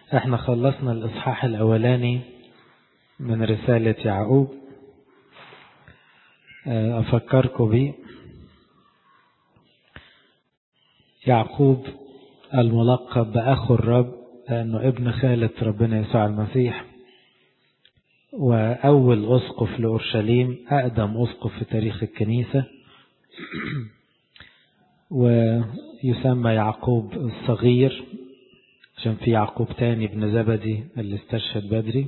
احنا خلصنا الإصحاح الأولاني من رسالة يعقوب أفكركم بيه يعقوب الملقب بأخو الرب لأنه ابن خالة ربنا يسوع المسيح وأول أسقف لأورشليم أقدم أسقف في تاريخ الكنيسة ويسمى يعقوب الصغير عشان في يعقوب تاني ابن زبدي اللي استشهد بدري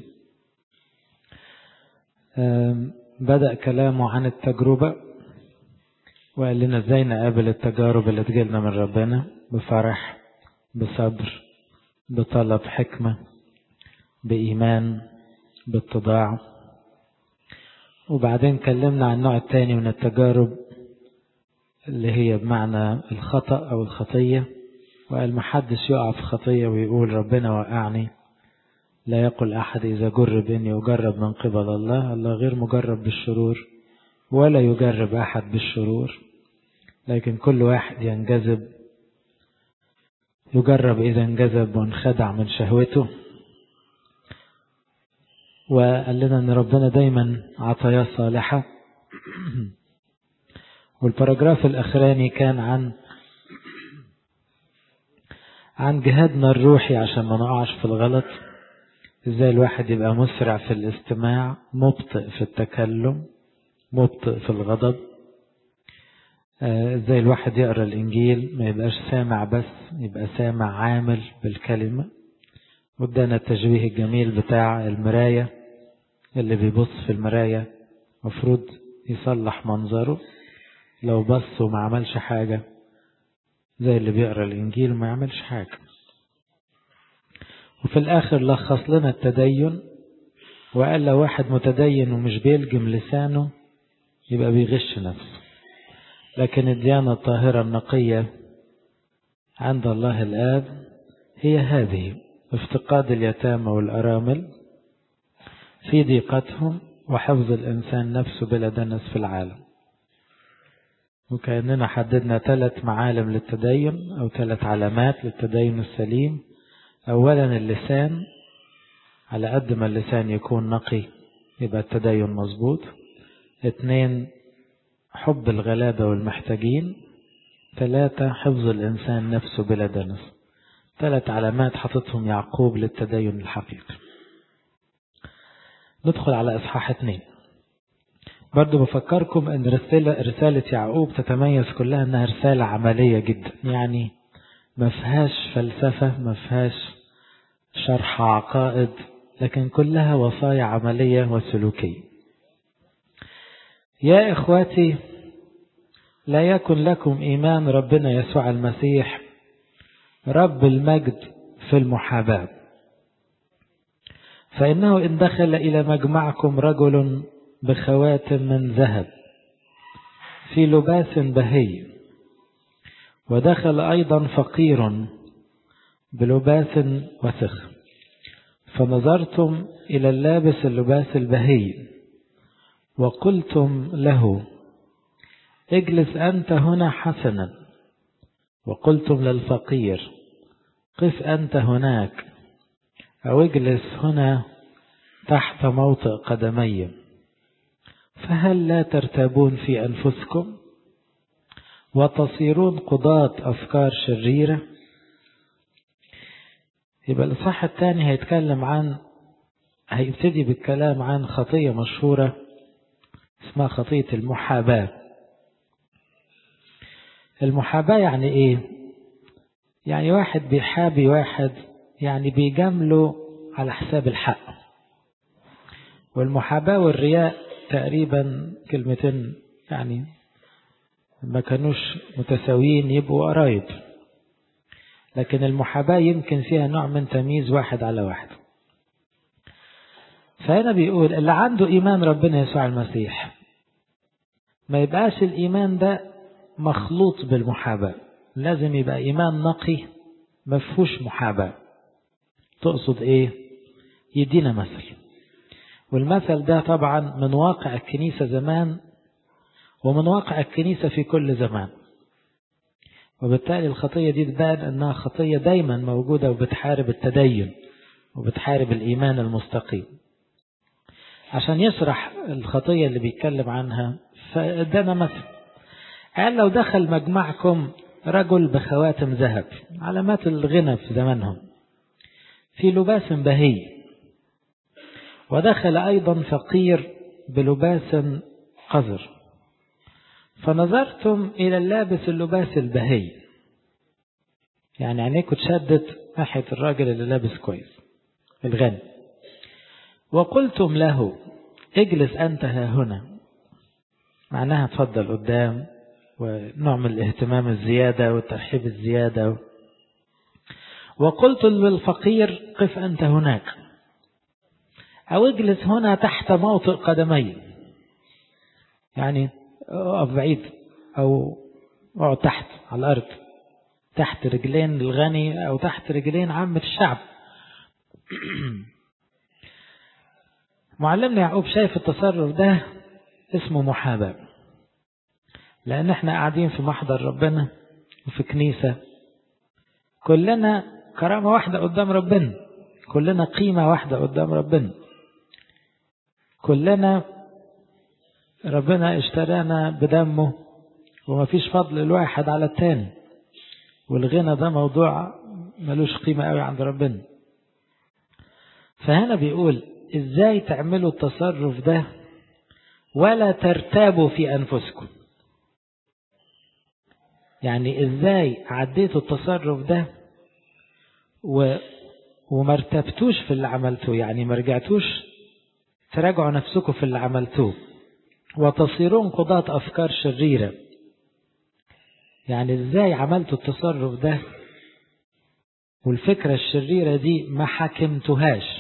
بدأ كلامه عن التجربة وقال لنا ازاي نقابل التجارب اللي تجيلنا من ربنا بفرح بصبر بطلب حكمة بإيمان باتضاع وبعدين كلمنا عن النوع الثاني من التجارب اللي هي بمعنى الخطأ أو الخطية وقال محدش يقع في خطية ويقول ربنا وقعني لا يقول أحد إذا جرب إني أجرب من قبل الله الله غير مجرب بالشرور ولا يجرب أحد بالشرور لكن كل واحد ينجذب يجرب إذا انجذب وانخدع من شهوته وقال لنا أن ربنا دايما عطاياه صالحة والباراجراف الأخراني كان عن عن جهادنا الروحي عشان ما نقعش في الغلط ازاي الواحد يبقى مسرع في الاستماع مبطئ في التكلم مبطئ في الغضب ازاي الواحد يقرا الانجيل ما يبقاش سامع بس يبقى سامع عامل بالكلمه وادانا التشبيه الجميل بتاع المرايه اللي بيبص في المرايه مفروض يصلح منظره لو بص وما عملش حاجه زي اللي بيقرا الانجيل وما يعملش حاجه وفي الاخر لخص لنا التدين وقال لو واحد متدين ومش بيلجم لسانه يبقى بيغش نفسه لكن الديانة الطاهرة النقية عند الله الآب هي هذه افتقاد اليتامى والأرامل في ضيقتهم وحفظ الإنسان نفسه بلا دنس في العالم وكأننا حددنا ثلاث معالم للتدين أو ثلاث علامات للتدين السليم أولا اللسان على قد ما اللسان يكون نقي يبقى التدين مظبوط اثنين حب الغلابة والمحتاجين ثلاثة حفظ الإنسان نفسه بلا دنس ثلاث علامات حطتهم يعقوب للتدين الحقيقي ندخل على إصحاح اثنين برضو بفكركم أن رسالة, رسالة يعقوب تتميز كلها أنها رسالة عملية جدا يعني ما فيهاش فلسفة ما فيهاش شرح عقائد لكن كلها وصايا عملية وسلوكية يا إخواتي لا يكن لكم إيمان ربنا يسوع المسيح رب المجد في المحاباة فإنه إن دخل إلى مجمعكم رجل بخواتم من ذهب في لباس بهي ودخل أيضا فقير بلباس وسخ فنظرتم إلى اللابس اللباس البهي وقلتم له اجلس أنت هنا حسنا وقلتم للفقير قف أنت هناك أو اجلس هنا تحت موطئ قدمي فهل لا ترتابون في أنفسكم وتصيرون قضاة أفكار شريرة يبقى الإصحاح الثاني هيتكلم عن هيبتدي بالكلام عن خطية مشهورة اسمها خطية المحاباة المحاباة يعني ايه يعني واحد بيحابي واحد يعني بيجامله على حساب الحق والمحاباة والرياء تقريبا كلمتين يعني ما كانوش متساويين يبقوا قرايب لكن المحاباة يمكن فيها نوع من تمييز واحد على واحد فهنا بيقول اللي عنده إيمان ربنا يسوع المسيح ما يبقاش الإيمان ده مخلوط بالمحاباة لازم يبقى إيمان نقي ما فيهوش محاباة تقصد إيه يدينا مثل والمثل ده طبعا من واقع الكنيسة زمان ومن واقع الكنيسة في كل زمان وبالتالي الخطية دي تبان أنها خطية دايما موجودة وبتحارب التدين وبتحارب الإيمان المستقيم عشان يشرح الخطية اللي بيتكلم عنها فادانا مثل قال لو دخل مجمعكم رجل بخواتم ذهب علامات الغنى في زمانهم في لباس بهي ودخل أيضا فقير بلباس قذر فنظرتم إلى اللابس اللباس البهي يعني عينيكم تشدت ناحية الراجل اللي لابس كويس الغني وقلتم له اجلس أنت ها هنا معناها تفضل قدام ونوع من الاهتمام الزيادة والترحيب الزيادة وقلت للفقير قف أنت هناك أو اجلس هنا تحت موطئ قدمي يعني اقف بعيد أو اقعد تحت على الأرض تحت رجلين الغني أو تحت رجلين عامة الشعب معلمنا يعقوب شايف التصرف ده اسمه محاباة لأن احنا قاعدين في محضر ربنا وفي كنيسة كلنا كرامة واحدة قدام ربنا كلنا قيمة واحدة قدام ربنا كلنا ربنا اشترانا بدمه وما فيش فضل الواحد على التاني والغنى ده موضوع ملوش قيمة قوي عند ربنا فهنا بيقول ازاي تعملوا التصرف ده ولا ترتابوا في انفسكم يعني ازاي عديتوا التصرف ده و وما ارتبتوش في اللي عملتوه يعني ما رجعتوش تراجعوا نفسكم في اللي عملتوه وتصيرون قضاة أفكار شريرة يعني ازاي عملتوا التصرف ده والفكرة الشريرة دي ما حكمتهاش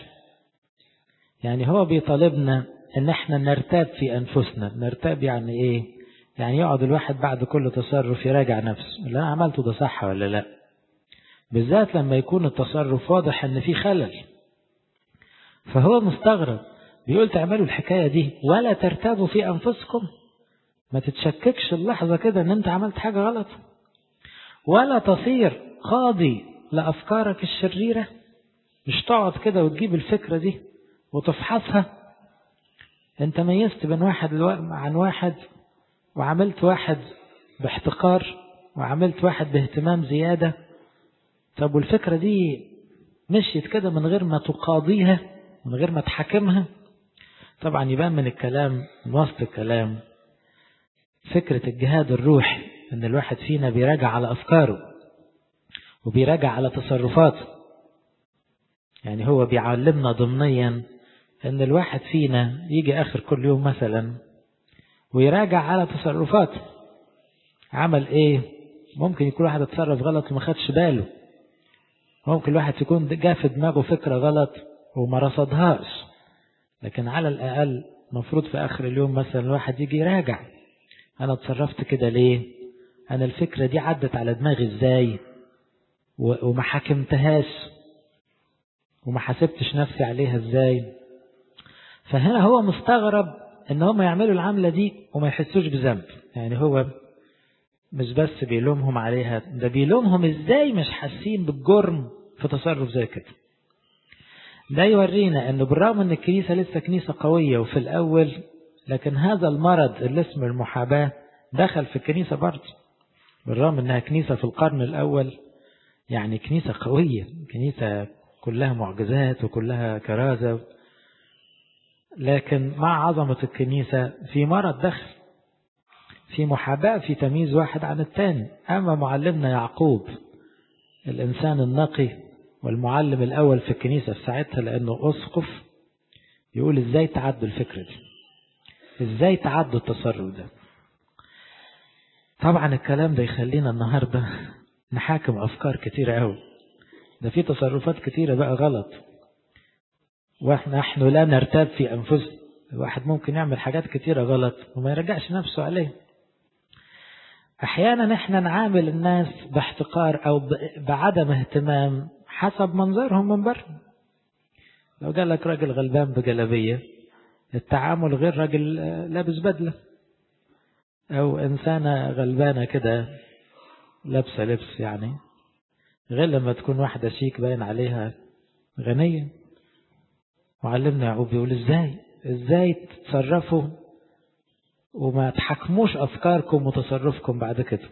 يعني هو بيطالبنا ان احنا نرتاب في انفسنا نرتاب يعني ايه يعني يقعد الواحد بعد كل تصرف يراجع نفسه اللي انا عملته ده صح ولا لا بالذات لما يكون التصرف واضح ان في خلل فهو مستغرب بيقول تعملوا الحكاية دي ولا ترتابوا في أنفسكم ما تتشككش اللحظة كده ان انت عملت حاجة غلط ولا تصير قاضي لأفكارك الشريرة مش تقعد كده وتجيب الفكرة دي وتفحصها انت ميزت بين واحد عن واحد وعملت واحد باحتقار وعملت واحد باهتمام زيادة طب والفكرة دي مشيت كده من غير ما تقاضيها من غير ما تحاكمها طبعا يبان من الكلام من وسط الكلام فكرة الجهاد الروحي ان الواحد فينا بيراجع على افكاره وبيراجع على تصرفاته يعني هو بيعلمنا ضمنيا ان الواحد فينا يجي اخر كل يوم مثلا ويراجع على تصرفاته عمل ايه ممكن يكون واحد اتصرف غلط وما خدش باله ممكن الواحد يكون جاء في دماغه فكرة غلط وما رصدهاش لكن على الأقل مفروض في آخر اليوم مثلا الواحد يجي يراجع أنا اتصرفت كده ليه أنا الفكرة دي عدت على دماغي إزاي وما حكمتهاش وما حسبتش نفسي عليها إزاي فهنا هو مستغرب ان هم يعملوا العملة دي وما يحسوش بذنب يعني هو مش بس بيلومهم عليها ده بيلومهم ازاي مش حاسين بالجرم في تصرف زي كده ده يورينا انه بالرغم ان الكنيسة لسه كنيسة قوية وفي الاول لكن هذا المرض اللي اسمه المحاباة دخل في الكنيسة برضه بالرغم انها كنيسة في القرن الاول يعني كنيسة قوية كنيسة كلها معجزات وكلها كرازة لكن مع عظمة الكنيسة في مرض دخل في محاباة في تمييز واحد عن الثاني أما معلمنا يعقوب الإنسان النقي والمعلم الأول في الكنيسة في ساعتها لأنه أسقف يقول إزاي تعدوا الفكرة دي إزاي تعدوا التصرف ده طبعا الكلام ده يخلينا النهاردة نحاكم أفكار كتيرة أوي ده في تصرفات كتيرة بقى غلط واحنا نحن لا نرتاب في أنفسنا الواحد ممكن يعمل حاجات كتيرة غلط وما يرجعش نفسه عليه أحيانا احنا نعامل الناس باحتقار أو بعدم اهتمام حسب منظرهم من بره لو قال لك راجل غلبان بجلبية التعامل غير راجل لابس بدلة أو إنسانة غلبانة كده لابسة لبس يعني غير لما تكون واحدة شيك باين عليها غنية معلمنا يعقوب بيقول ازاي ازاي تتصرفوا وما تحكموش أفكاركم وتصرفكم بعد كده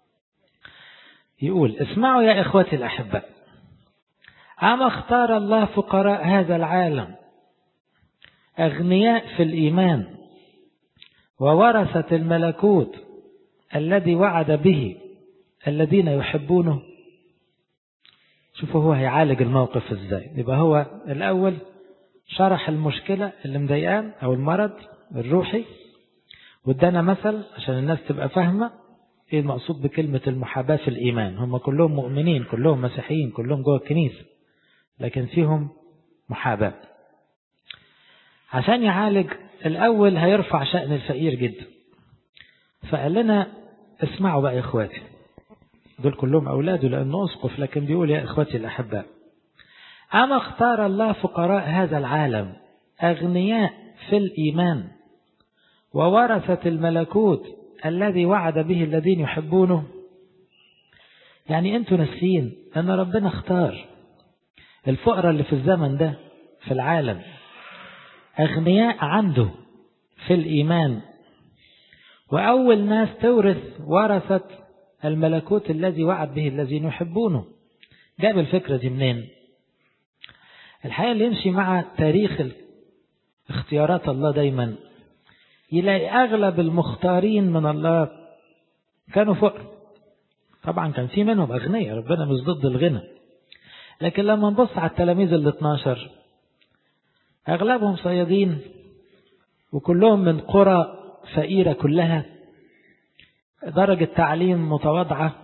يقول اسمعوا يا إخوتي الأحباء أما اختار الله فقراء هذا العالم أغنياء في الإيمان وورثة الملكوت الذي وعد به الذين يحبونه شوفوا هو هيعالج الموقف ازاي يبقى هو الأول شرح المشكلة اللي مضايقان أو المرض الروحي وادانا مثل عشان الناس تبقى فاهمة ايه المقصود بكلمة المحاباة في الإيمان هم كلهم مؤمنين كلهم مسيحيين كلهم جوه الكنيسة لكن فيهم محاباة عشان يعالج الأول هيرفع شأن الفقير جدا فقال لنا اسمعوا بقى يا إخواتي دول كلهم أولاده لأنه أسقف لكن بيقول يا إخوتي الأحباء أما اختار الله فقراء هذا العالم أغنياء في الإيمان وورثة الملكوت الذي وعد به الذين يحبونه يعني أنتوا ناسين أن ربنا اختار الفقراء اللي في الزمن ده في العالم أغنياء عنده في الإيمان وأول ناس تورث ورثة الملكوت الذي وعد به الذين يحبونه جاب الفكرة دي منين الحقيقة اللي يمشي مع تاريخ اختيارات الله دايما يلاقي أغلب المختارين من الله كانوا فقر طبعا كان في منهم أغنياء ربنا مش ضد الغنى لكن لما نبص على التلاميذ ال 12 أغلبهم صيادين وكلهم من قرى فقيرة كلها درجة تعليم متواضعة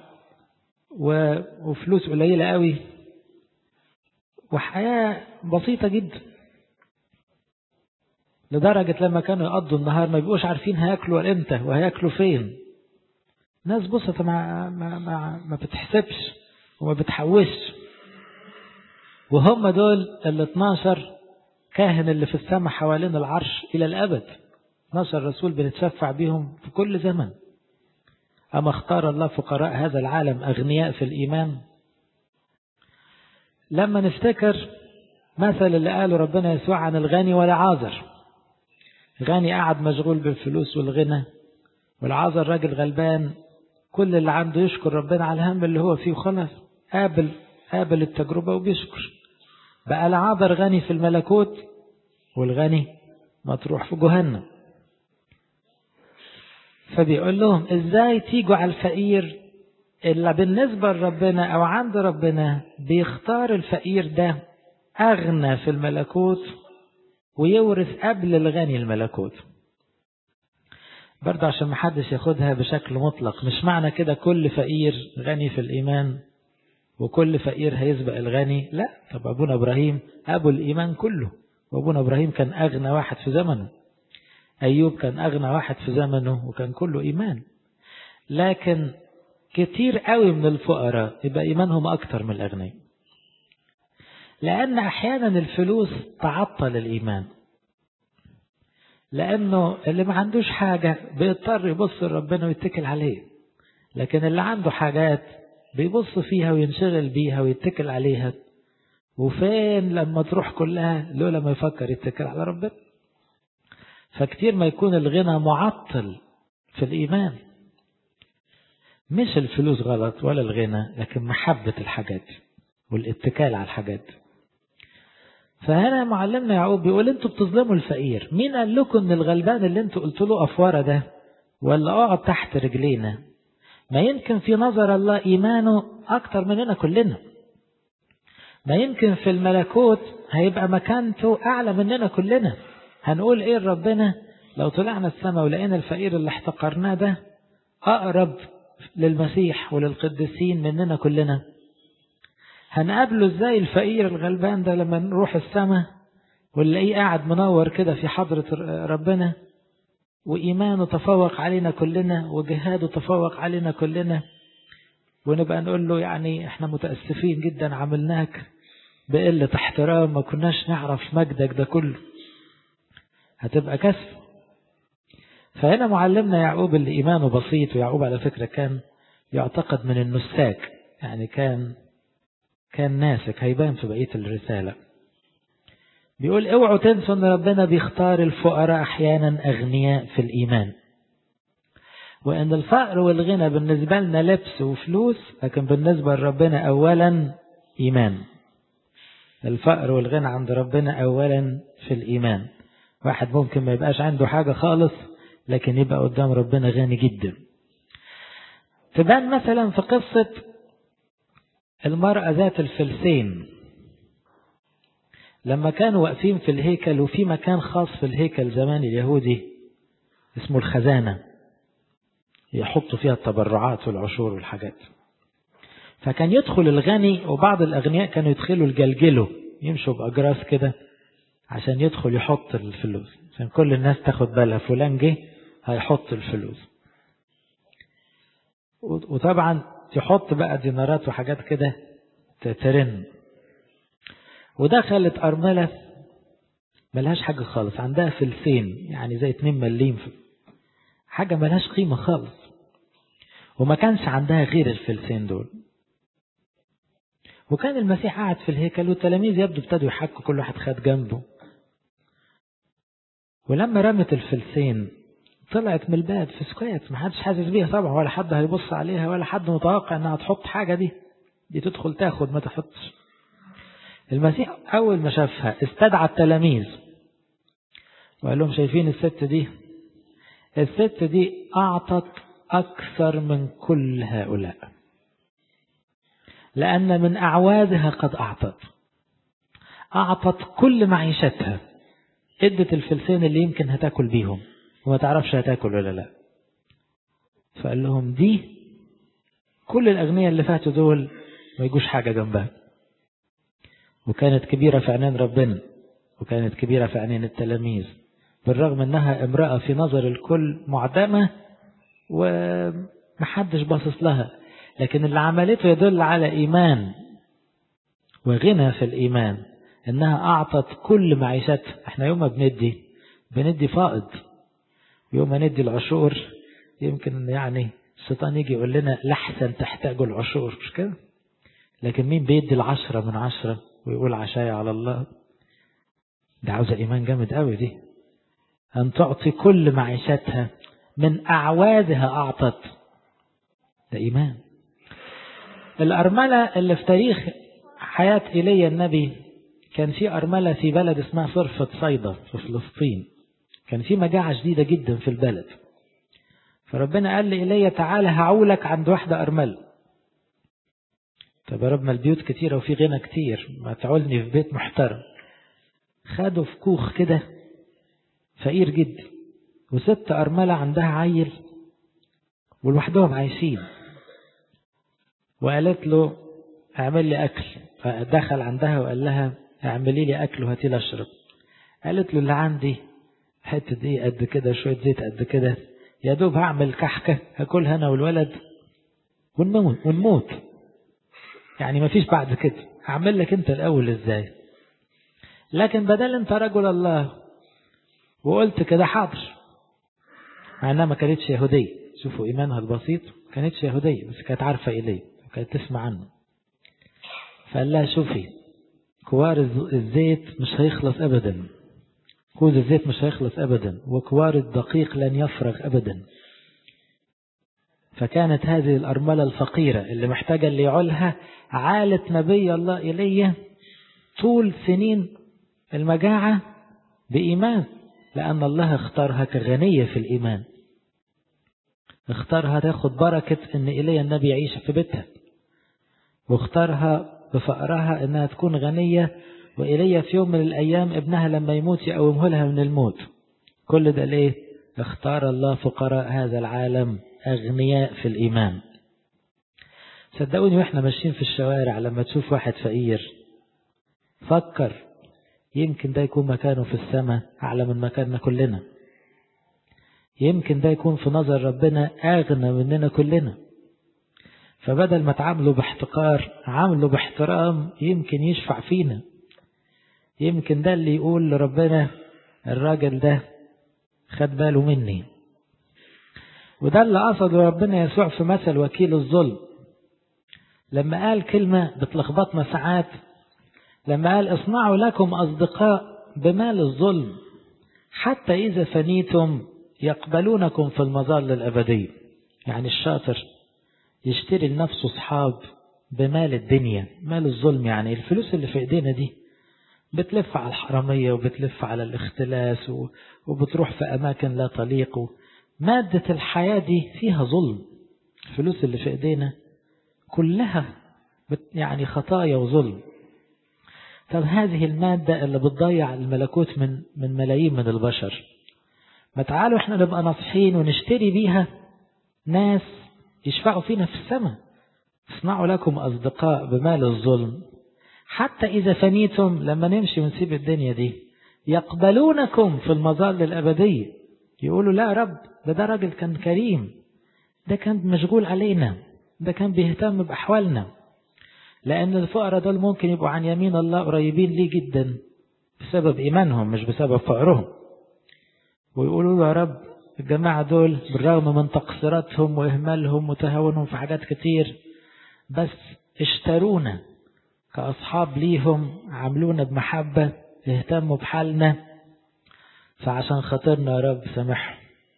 وفلوس قليلة قوي وحياة بسيطة جدا لدرجة لما كانوا يقضوا النهار ما بيبقوش عارفين هياكلوا امتى وهياكلوا فين ناس بسطة ما, ما, ما, ما بتحسبش وما بتحوش وهم دول ال 12 كاهن اللي في السماء حوالين العرش إلى الأبد 12 رسول بنتشفع بيهم في كل زمن أما اختار الله فقراء هذا العالم أغنياء في الإيمان لما نفتكر مثل اللي قاله ربنا يسوع عن الغني والعازر غني قاعد مشغول بالفلوس والغنى والعازر راجل غلبان كل اللي عنده يشكر ربنا على الهم اللي هو فيه وخلاص قابل قابل التجربة وبيشكر بقى العابر غني في الملكوت والغني مطروح في جهنم فبيقول لهم ازاي تيجوا على الفقير اللي بالنسبة لربنا او عند ربنا بيختار الفقير ده اغنى في الملكوت ويورث قبل الغني الملكوت برضه عشان محدش ياخدها بشكل مطلق مش معنى كده كل فقير غني في الإيمان وكل فقير هيسبق الغني لا طب أبونا إبراهيم أبو الإيمان كله وأبونا إبراهيم كان أغنى واحد في زمنه أيوب كان أغنى واحد في زمنه وكان كله إيمان لكن كتير قوي من الفقراء يبقى إيمانهم أكتر من الأغنياء لأن أحيانا الفلوس تعطل الإيمان لأنه اللي ما عندوش حاجة بيضطر يبص لربنا ويتكل عليه لكن اللي عنده حاجات بيبص فيها وينشغل بيها ويتكل عليها وفين لما تروح كلها لولا ما يفكر يتكل على ربنا فكتير ما يكون الغنى معطل في الإيمان مش الفلوس غلط ولا الغنى لكن محبة الحاجات والاتكال على الحاجات فهنا معلمنا يعقوب بيقول انتوا بتظلموا الفقير مين قال لكم ان الغلبان اللي انتوا قلت له افوره ده ولا اقعد تحت رجلينا ما يمكن في نظر الله ايمانه اكتر مننا كلنا ما يمكن في الملكوت هيبقى مكانته اعلى مننا كلنا هنقول ايه لربنا لو طلعنا السماء ولقينا الفقير اللي احتقرناه ده اقرب للمسيح وللقديسين مننا كلنا هنقابله ازاي الفقير الغلبان ده لما نروح السماء ونلاقيه قاعد منور كده في حضرة ربنا وإيمانه تفوق علينا كلنا وجهاده تفوق علينا كلنا ونبقى نقول له يعني احنا متأسفين جدا عملناك بقلة احترام ما كناش نعرف مجدك ده كله هتبقى كسف فهنا معلمنا يعقوب اللي إيمانه بسيط ويعقوب على فكرة كان يعتقد من النساك يعني كان كان ناسك هيبان في بقية الرسالة بيقول اوعوا تنسوا ان ربنا بيختار الفقراء احيانا اغنياء في الايمان وان الفقر والغنى بالنسبة لنا لبس وفلوس لكن بالنسبة لربنا اولا ايمان الفقر والغنى عند ربنا اولا في الايمان واحد ممكن ما يبقاش عنده حاجة خالص لكن يبقى قدام ربنا غني جدا تبان مثلا في قصة المرأة ذات الفلسين لما كانوا واقفين في الهيكل وفي مكان خاص في الهيكل زمان اليهودي اسمه الخزانة يحطوا فيها التبرعات والعشور والحاجات فكان يدخل الغني وبعض الأغنياء كانوا يدخلوا الجلجلو يمشوا بأجراس كده عشان يدخل يحط الفلوس عشان كل الناس تاخد بالها فلان جه هيحط الفلوس وطبعا تحط بقى دينارات وحاجات كده ترن ودخلت أرملة ملهاش حاجة خالص عندها فلسين يعني زي اتنين مليم حاجة ملهاش قيمة خالص وما كانش عندها غير الفلسين دول وكان المسيح قاعد في الهيكل والتلاميذ يبدو ابتدوا يحكوا كل واحد خد جنبه ولما رمت الفلسين طلعت من الباب في سكات ما حدش حاسس بيها طبعا ولا حد هيبص عليها ولا حد متوقع انها تحط حاجة دي دي تدخل تاخد ما تحطش المسيح أول ما شافها استدعى التلاميذ وقال لهم شايفين الست دي الست دي أعطت أكثر من كل هؤلاء لأن من أعوادها قد أعطت أعطت كل معيشتها ادت الفلسين اللي يمكن هتاكل بيهم وما تعرفش هتاكل ولا لا فقال لهم دي كل الأغنياء اللي فاتوا دول ما يجوش حاجة جنبها وكانت كبيرة في عينين ربنا وكانت كبيرة في عينين التلاميذ بالرغم انها امرأة في نظر الكل معدمة ومحدش باصص لها لكن اللي عملته يدل على ايمان وغنى في الايمان انها اعطت كل معيشتها احنا يوم ما بندي بندي فائض يوم ما ندي العشور يمكن يعني الشيطان يجي يقول لنا لحسن تحتاجوا العشور مش كده لكن مين بيدي العشرة من عشرة ويقول عشايا على الله ده عاوزة إيمان جامد قوي دي أن تعطي كل معيشتها من أعوادها أعطت ده إيمان الأرملة اللي في تاريخ حياة إيليا النبي كان في أرملة في بلد اسمها صرفة صيدا في فلسطين كان في مجاعة شديدة جدا في البلد فربنا قال لإيليا تعالى هعولك عند واحدة أرملة طب يا رب ما البيوت كتيرة وفي غنى كتير ما تعولني في بيت محترم خدوا في كوخ كده فقير جدا وست أرملة عندها عيل ولوحدهم عايشين وقالت له اعمل لي أكل فدخل عندها وقال لها اعملي لي أكل وهاتي لي أشرب قالت له اللي عندي حتة دي قد كده شوية زيت قد كده يا دوب هعمل كحكة هاكلها أنا والولد ونموت ونموت يعني ما فيش بعد كده هعمل لك انت الاول ازاي لكن بدل انت رجل الله وقلت كده حاضر مع انها ما كانتش يهودية شوفوا ايمانها البسيط ما كانتش يهودية بس كانت عارفة اليه وكانت تسمع عنه فقال لها شوفي كوار الزيت مش هيخلص ابدا كوز الزيت مش هيخلص ابدا وكوار الدقيق لن يفرغ ابدا فكانت هذه الأرملة الفقيرة اللي محتاجة اللي يعولها عالت نبي الله إليه طول سنين المجاعة بإيمان لأن الله اختارها كغنية في الإيمان اختارها تاخد بركة ان إلي النبي يعيش في بيتها واختارها بفقرها انها تكون غنية وإلي في يوم من الأيام ابنها لما يموت يقومه لها من الموت كل ده ليه اختار الله فقراء هذا العالم أغنياء في الإيمان صدقوني واحنا ماشيين في الشوارع لما تشوف واحد فقير فكر يمكن ده يكون مكانه في السماء أعلى من مكاننا كلنا يمكن ده يكون في نظر ربنا أغنى مننا كلنا فبدل ما تعامله باحتقار عامله باحترام يمكن يشفع فينا يمكن ده اللي يقول لربنا الراجل ده خد باله مني وده اللي قصده ربنا يسوع في مثل وكيل الظلم لما قال كلمة بتلخبطنا ساعات لما قال اصنعوا لكم أصدقاء بمال الظلم حتى إذا فنيتم يقبلونكم في المظل الأبدي يعني الشاطر يشتري لنفسه أصحاب بمال الدنيا مال الظلم يعني الفلوس اللي في ايدينا دي بتلف على الحرامية وبتلف على الاختلاس وبتروح في أماكن لا تليق مادة الحياة دي فيها ظلم الفلوس اللي في ايدينا كلها يعني خطايا وظلم طب هذه المادة اللي بتضيع الملكوت من من ملايين من البشر ما تعالوا احنا نبقى ناصحين ونشتري بيها ناس يشفعوا فينا في السماء اصنعوا لكم أصدقاء بمال الظلم حتى إذا فنيتم لما نمشي ونسيب الدنيا دي يقبلونكم في المظل الأبدية يقولوا لا رب ده ده راجل كان كريم ده كان مشغول علينا ده كان بيهتم بأحوالنا لأن الفقراء دول ممكن يبقوا عن يمين الله قريبين ليه جدا بسبب إيمانهم مش بسبب فقرهم ويقولوا له يا رب الجماعة دول بالرغم من تقصيراتهم وإهمالهم وتهاونهم في حاجات كتير بس اشترونا كأصحاب ليهم عاملونا بمحبة اهتموا بحالنا فعشان خاطرنا يا رب سامحهم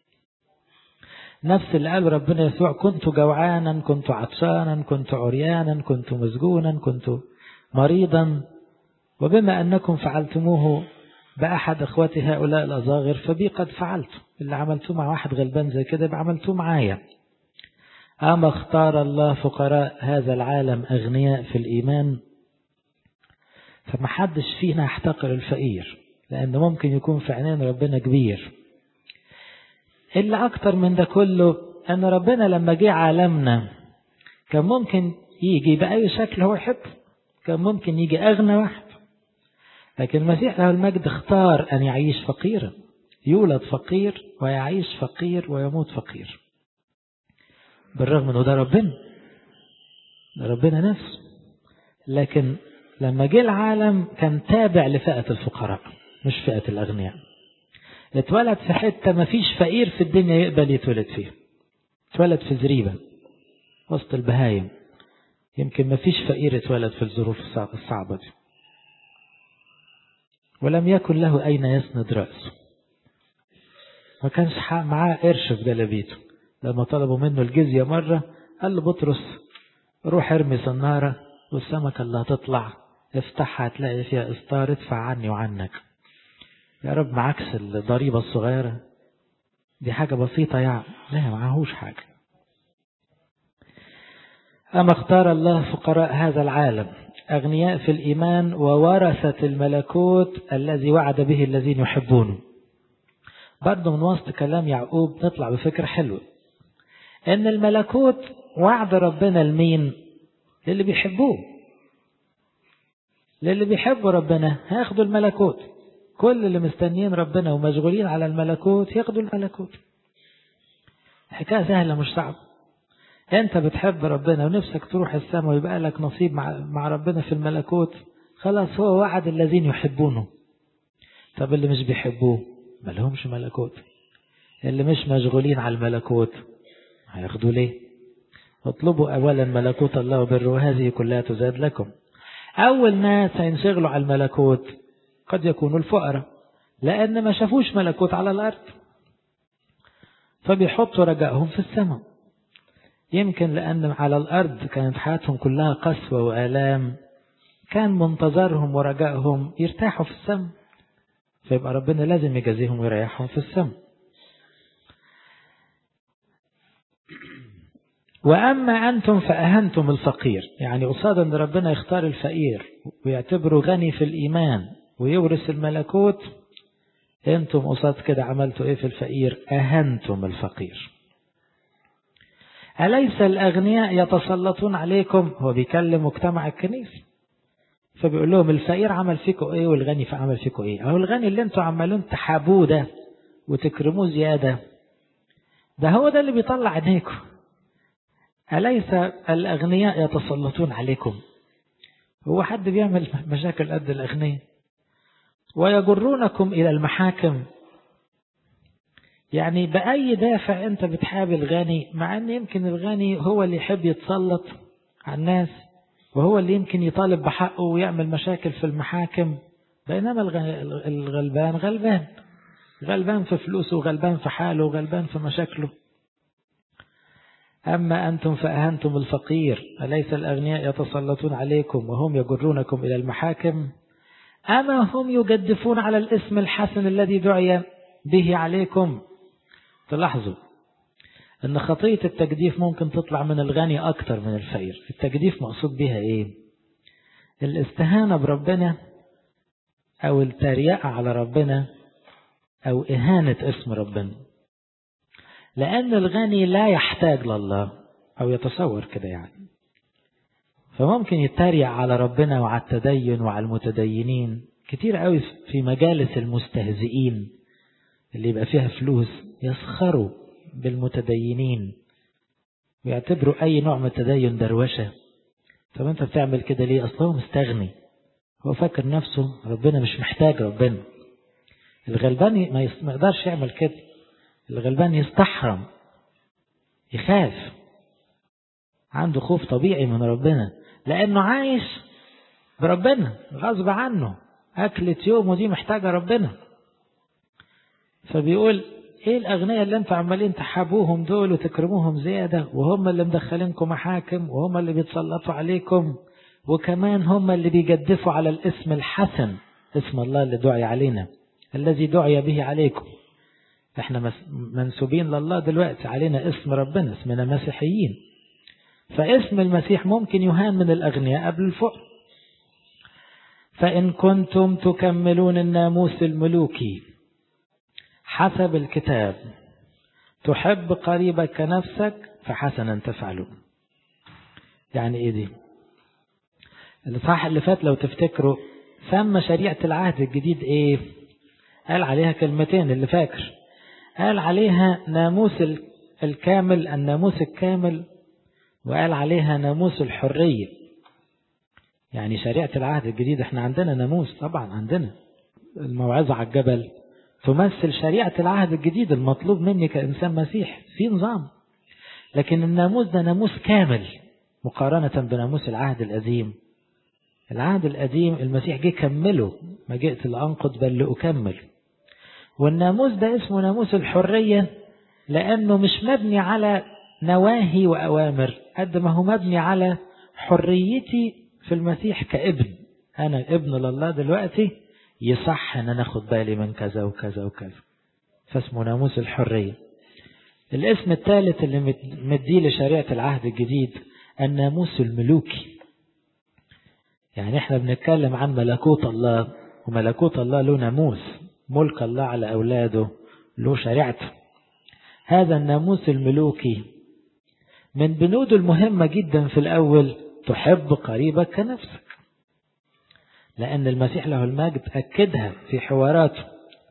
نفس اللي قال ربنا يسوع كنت جوعانا كنت عطشانا كنت عريانا كنت مسجونا كنت مريضا وبما أنكم فعلتموه بأحد أخواتي هؤلاء الأصاغر فبي قد فعلت اللي عملتوه مع واحد غلبان زي كده عملتوه معايا أما اختار الله فقراء هذا العالم أغنياء في الإيمان فما حدش فينا يحتقر الفقير لأنه ممكن يكون في عينين ربنا كبير إلا أكتر من ده كله أن ربنا لما جه عالمنا كان ممكن يجي بأي شكل هو يحب كان ممكن يجي أغنى واحد لكن المسيح له المجد اختار أن يعيش فقيرا يولد فقير ويعيش فقير ويموت فقير بالرغم انه ده ربنا ده ربنا نفسه لكن لما جه العالم كان تابع لفئة الفقراء مش فئة الأغنياء اتولد في حتة ما فيش فقير في الدنيا يقبل يتولد فيها اتولد في زريبة وسط البهايم يمكن ما فيش فقير اتولد في الظروف الصعبة دي ولم يكن له أين يسند رأسه ما كانش معاه قرش في جلبيته لما طلبوا منه الجزية مرة قال له بطرس روح ارمي صنارة والسمكة اللي هتطلع افتحها تلاقي فيها اسطار ادفع عني وعنك يا رب معكس الضريبة الصغيرة دي حاجة بسيطة يعني لا معهوش حاجة أما اختار الله فقراء هذا العالم أغنياء في الإيمان وورثة الملكوت الذي وعد به الذين يحبونه برضه من وسط كلام يعقوب نطلع بفكرة حلوة ان الملكوت وعد ربنا لمين للي بيحبوه للي بيحبوا ربنا هياخدوا الملكوت كل اللي مستنيين ربنا ومشغولين على الملكوت ياخدوا الملكوت حكاية سهلة مش صعبة انت بتحب ربنا ونفسك تروح السماء ويبقى لك نصيب مع, مع ربنا في الملكوت خلاص هو وعد الذين يحبونه طب اللي مش بيحبوه ما لهمش ملكوت اللي مش مشغولين على الملكوت هياخدوا ليه اطلبوا اولا ملكوت الله وبره وهذه كلها تزاد لكم اول ناس هينشغلوا على الملكوت قد يكونوا الفقراء لان ما شافوش ملكوت على الارض فبيحطوا رجائهم في السماء يمكن لان على الارض كانت حياتهم كلها قسوه والام كان منتظرهم ورجائهم يرتاحوا في السماء فيبقى ربنا لازم يجازيهم ويريحهم في السماء وأما أنتم فأهنتم الفقير يعني قصاد أن ربنا يختار الفقير ويعتبره غني في الإيمان ويورث الملكوت أنتم قصاد كده عملتوا إيه في الفقير أهنتم الفقير أليس الأغنياء يتسلطون عليكم هو بيكلم مجتمع الكنيسة فبيقول لهم الفقير عمل فيكم إيه والغني عمل فيكم إيه أهو الغني اللي أنتوا عمالون تحابوه ده وتكرموه زيادة ده هو ده اللي بيطلع عينيكم أليس الأغنياء يتسلطون عليكم هو حد بيعمل مشاكل قد الأغنياء ويجرونكم إلى المحاكم يعني بأي دافع أنت بتحاب الغني مع أن يمكن الغني هو اللي يحب يتسلط على الناس وهو اللي يمكن يطالب بحقه ويعمل مشاكل في المحاكم بينما الغلبان غلبان غلبان في فلوسه وغلبان في حاله وغلبان في مشاكله أما أنتم فأهنتم الفقير أليس الأغنياء يتسلطون عليكم وهم يجرونكم إلى المحاكم أما هم يجدفون على الاسم الحسن الذي دعي به عليكم تلاحظوا أن خطية التجديف ممكن تطلع من الغني أكتر من الفقير التجديف مقصود بها إيه الاستهانة بربنا أو التريقة على ربنا أو إهانة اسم ربنا لأن الغني لا يحتاج لله أو يتصور كده يعني فممكن يتريق على ربنا وعلى التدين وعلى المتدينين كتير قوي في مجالس المستهزئين اللي يبقى فيها فلوس يسخروا بالمتدينين ويعتبروا أي نوع من التدين دروشة طب أنت بتعمل كده ليه أصلا هو مستغني هو فاكر نفسه ربنا مش محتاج ربنا الغلبان ما يقدرش يعمل كده الغلبان يستحرم يخاف عنده خوف طبيعي من ربنا لأنه عايش بربنا غصب عنه أكلة يومه دي محتاجة ربنا فبيقول ايه الاغنياء اللي انتوا عمالين تحابوهم دول وتكرموهم زيادة وهم اللي مدخلينكم محاكم وهم اللي بيتسلطوا عليكم وكمان هم اللي بيجدفوا على الاسم الحسن اسم الله اللي دعي علينا الذي دعي به عليكم احنا منسوبين لله دلوقتي علينا اسم ربنا اسمنا مسيحيين فاسم المسيح ممكن يهان من الأغنياء قبل الفقر فإن كنتم تكملون الناموس الملوكي حسب الكتاب تحب قريبك كنفسك فحسنا تفعلون يعني ايه دي الصح اللي فات لو تفتكروا سمى شريعة العهد الجديد ايه قال عليها كلمتين اللي فاكر قال عليها ناموس الكامل الناموس الكامل وقال عليها ناموس الحرية يعني شريعة العهد الجديد احنا عندنا ناموس طبعا عندنا الموعظة على الجبل تمثل شريعة العهد الجديد المطلوب مني كإنسان مسيح في نظام لكن الناموس ده ناموس كامل مقارنة بناموس العهد القديم العهد القديم المسيح جه كمله ما جئت لأنقض بل لأكمل والناموس ده اسمه ناموس الحرية لأنه مش مبني على نواهي وأوامر قد ما هو مبني على حريتي في المسيح كابن أنا ابن لله دلوقتي يصح أن أنا أخد بالي من كذا وكذا وكذا فاسمه ناموس الحرية الاسم الثالث اللي مديه لشريعة العهد الجديد الناموس الملوكي يعني احنا بنتكلم عن ملكوت الله وملكوت الله له ناموس ملك الله على أولاده له شريعته هذا الناموس الملوكي من بنوده المهمة جدا في الأول تحب قريبك كنفسك لأن المسيح له المجد أكدها في حواراته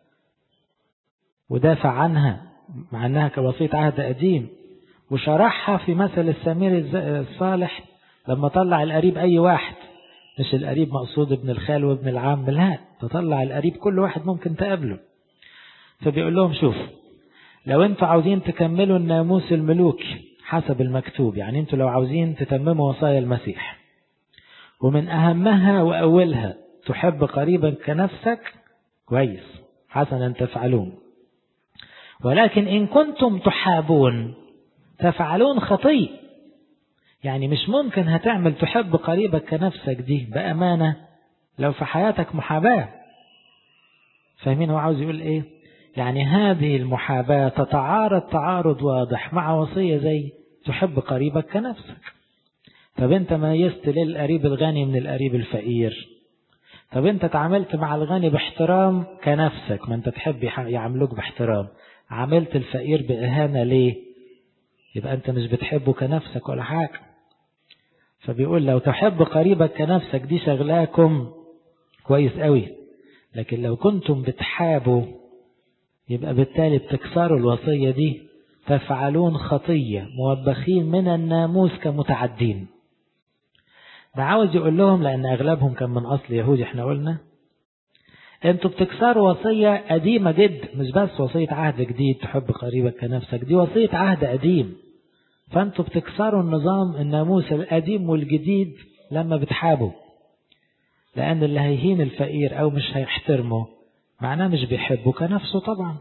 ودافع عنها مع أنها كوصية عهد قديم وشرحها في مثل السمير الصالح لما طلع القريب أي واحد مش القريب مقصود ابن الخال وابن العم لا تطلع القريب كل واحد ممكن تقابله فبيقول لهم شوف لو انتوا عاوزين تكملوا الناموس الملوكي حسب المكتوب يعني انتوا لو عاوزين تتمموا وصايا المسيح ومن أهمها وأولها تحب قريبا كنفسك كويس حسنا تفعلون ولكن إن كنتم تحابون تفعلون خطيء يعني مش ممكن هتعمل تحب قريبك كنفسك دي بأمانة لو في حياتك محاباة فاهمين هو عاوز يقول ايه يعني هذه المحاباة تتعارض تعارض واضح مع وصية زي تحب قريبك كنفسك طب انت ميزت ليه القريب الغني من القريب الفقير طب انت تعاملت مع الغني باحترام كنفسك ما انت تحب يعاملوك باحترام عاملت الفقير بإهانة ليه يبقى انت مش بتحبه كنفسك ولا حاجة فبيقول لو تحب قريبك كنفسك دي شغلاكم كويس قوي لكن لو كنتم بتحابوا يبقى بالتالي بتكسروا الوصية دي تفعلون خطية موبخين من الناموس كمتعدين ده عاوز يقول لهم لأن أغلبهم كان من أصل يهودي احنا قلنا انتوا بتكسروا وصية قديمة جدا مش بس وصية عهد جديد تحب قريبك كنفسك دي وصية عهد قديم فانتوا بتكسروا النظام الناموس القديم والجديد لما بتحابوا لأن اللي هيهين الفقير أو مش هيحترمه معناه مش بيحبه كنفسه طبعا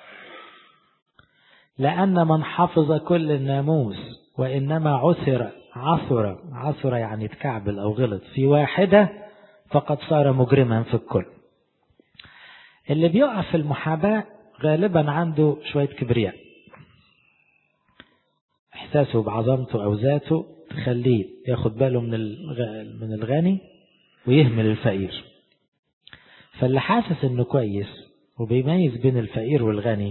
لأن من حفظ كل الناموس وإنما عثر عثر عثر يعني اتكعبل أو غلط في واحدة فقد صار مجرما في الكل اللي بيقع في المحاباة غالبا عنده شوية كبرياء إحساسه بعظمته أو ذاته تخليه ياخد باله من من الغني ويهمل الفقير فاللي حاسس انه كويس وبيميز بين الفقير والغني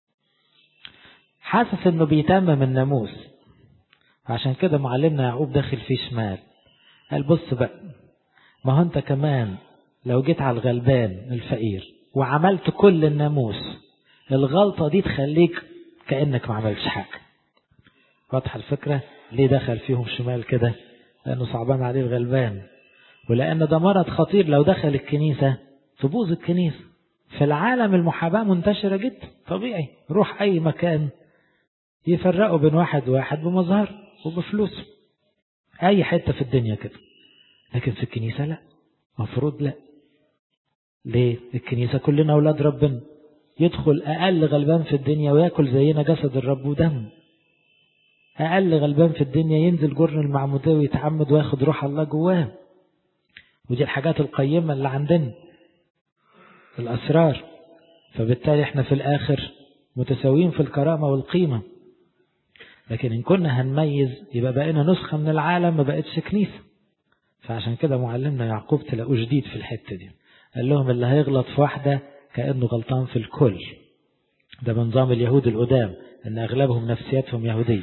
حاسس انه بيتمم الناموس عشان كده معلمنا يعقوب داخل فيه شمال قال بص بقى ما هو انت كمان لو جيت على الغلبان الفقير وعملت كل الناموس الغلطة دي تخليك كأنك ما عملتش حاجة واضحة الفكرة ليه دخل فيهم شمال كده لأنه صعبان عليه الغلبان ولأن ده مرض خطير لو دخل الكنيسة تبوظ الكنيسة في العالم المحاباة منتشرة جدا طبيعي روح أي مكان يفرقوا بين واحد وواحد بمظهر وبفلوسه أي حتة في الدنيا كده لكن في الكنيسة لا مفروض لا ليه الكنيسة كلنا أولاد ربنا يدخل أقل غلبان في الدنيا ويأكل زينا جسد الرب ودم أقل غلبان في الدنيا ينزل جرن المعمودية ويتعمد وياخد روح الله جواه ودي الحاجات القيمة اللي عندنا الأسرار فبالتالي احنا في الآخر متساويين في الكرامة والقيمة لكن إن كنا هنميز يبقى بقينا نسخة من العالم ما بقتش كنيسة فعشان كده معلمنا يعقوب تلاقوه جديد في الحتة دي قال لهم اللي هيغلط في واحدة كأنه غلطان في الكل ده بنظام اليهود القدام ان اغلبهم نفسيتهم يهودية